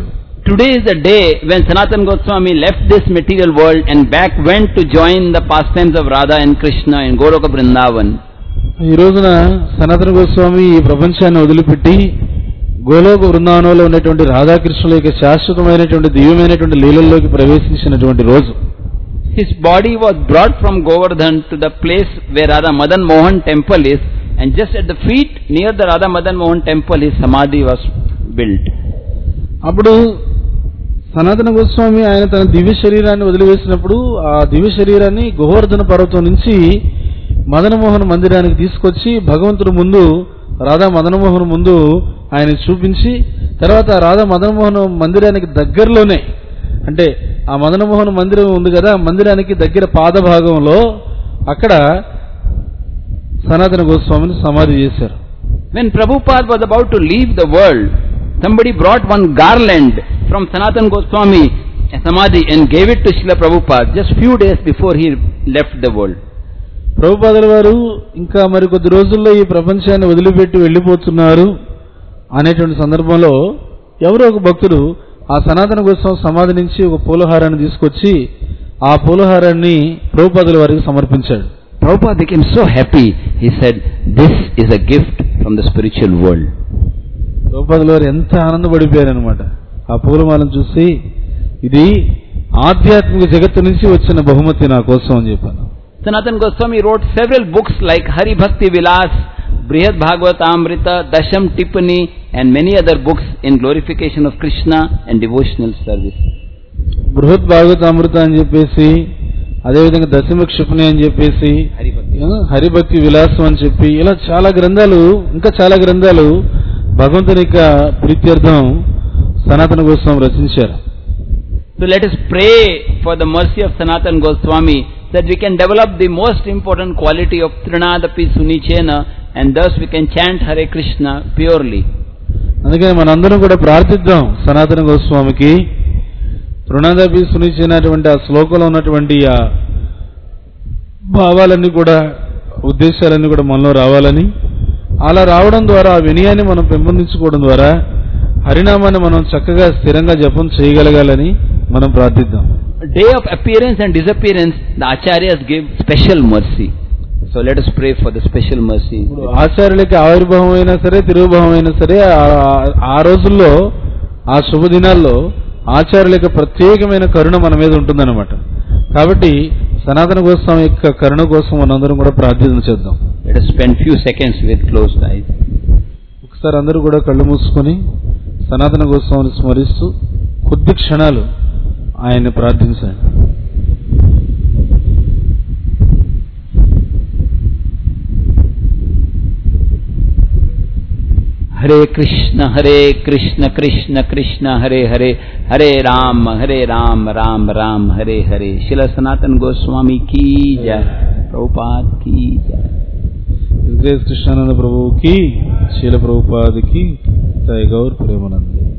today is the day when Sanatana Goswami left this material world and back went to join the pastimes of Radha and Krishna in Goloka Vrindavan. ఈ రోజున సనాతన గోస్వామి ఈ ప్రపంచాన్ని వదిలిపెట్టి గోలోక బృందావనంలో ఉన్నటువంటి రాధాకృష్ణుల యొక్క శాశ్వతమైనటువంటి దివ్యమైనటువంటి లీలల్లోకి ప్రవేశించినటువంటి రోజు His body was brought from Govardhan to the place where Radha Madan Mohan temple is and just at the feet near the Radha Madan Mohan temple his samadhi was built. అప్పుడు సనాతన గోస్వామి ఆయన తన దివ్య శరీరాన్ని వదిలివేసినప్పుడు ఆ దివ్య శరీరాన్ని గోవర్ధన పర్వతం నుంచి మదనమోహన్ మందిరానికి తీసుకొచ్చి భగవంతుడు ముందు రాధా మదనమోహన్ ముందు ఆయన చూపించి తర్వాత ఆ రాధా మదనమోహన్ మందిరానికి దగ్గరలోనే అంటే ఆ మదనమోహన్ మందిరం ఉంది కదా ఆ మందిరానికి దగ్గర పాద భాగంలో అక్కడ సనాతన గోస్వామిని సమాధి చేశారు When Prabhupada was about to leave the world, somebody brought one garland from Sanatan Goswami a samadhi and gave it to Srila Prabhupada just few days before he left the world. ప్రభుపాదుల వారు ఇంకా మరి కొద్ది రోజుల్లో ఈ ప్రపంచాన్ని వదిలిపెట్టి వెళ్ళిపోతున్నారు అనేటువంటి సందర్భంలో ఎవరో ఒక భక్తుడు ఆ సనాతన గోస్వామి సమాధి నుంచి ఒక పూలహారాన్ని తీసుకొచ్చి ఆ పూలహారాన్ని ప్రభుపాదుల వారికి సమర్పించాడు Prabhupada became so happy, he said, This is a gift from the spiritual world. ప్రభుపాదుల వారు ఎంత ఆనందపడిపోయారనమాట ఆ పూలమాలను చూసి ఇది ఆధ్యాత్మిక జగత్తు నుంచి వచ్చిన బహుమతి నా కోసం అని చెప్పాను Sanatan Goswami wrote several books like Hari Bhakti Vilas, Brihad Bhagavatamrita, Dasham Tippani, and many other books in glorification of Krishna and devotional service. బృహత్ భాగవత అమృత అని చెప్పేసి అదేవిధంగా దశమ క్షిపణి అని చెప్పేసి Hari Bhakti. ఆ, హరిభక్తి విలాసం అని చెప్పి ఇలా చాలా గ్రంథాలు ఇంకా చాలా గ్రంథాలు భగవంతుని యొక్క ప్రీత్యర్థం సనాతన కోసం రచించారు So let us pray for the mercy of Sanatan Goswami that we can develop the most important quality of Trinadapi Sunichena and thus we can chant Hare Krishna purely. అందుకని మనందరం కూడా ప్రార్థిద్దాం సనాతన గోస్వామికి తృణదపి సునిచ్చినటువంటి ఆ శ్లోకంలో ఉన్నటువంటి ఆ భావాలన్నీ కూడా ఉద్దేశాలన్నీ కూడా మనలో రావాలని అలా రావడం ద్వారా ఆ వినయాన్ని మనం పెంపొందించుకోవడం ద్వారా హరినామాన్ని మనం చక్కగా స్థిరంగా జపం చేయగలగాలని మనం ప్రార్థిద్దాం Day of appearance and disappearance, the Acharyas give special mercy. So let us pray for the special mercy. ఇప్పుడు ఆచార్యులకి ఆవిర్భావం అయినా సరే తిరుగుభావం అయినా సరే ఆ- ఆ రోజుల్లో ఆ శుభదినాల్లో ఆచార్యుల యొక్క ప్రత్యేకమైన కరుణ మన మీద ఉంటుందన్నమాట కాబట్టి సనాతన గోస్వామి యొక్క కరుణ కోసం మనందరం కూడా ప్రార్థన చేద్దాం Let us spend few seconds with closed eyes. ఒకసారి అందరూ కూడా కళ్ళు మూసుకొని సనాతన గోస్వామిని స్మరిస్తూ కొద్ది క్షణాలు ఆయన్ని ప్రార్థించండి Hare Krishna, Hare Krishna, Krishna Krishna, Hare Hare, Hare Ram, Hare Ram, Ram Ram, Hare Hare. Srila Sanatan Goswami ki jai, Prabhupada ki jai. Krishnananda ప్రభువుకి శీల ప్రభుపాదికి జయ గౌర్ ప్రేమానంద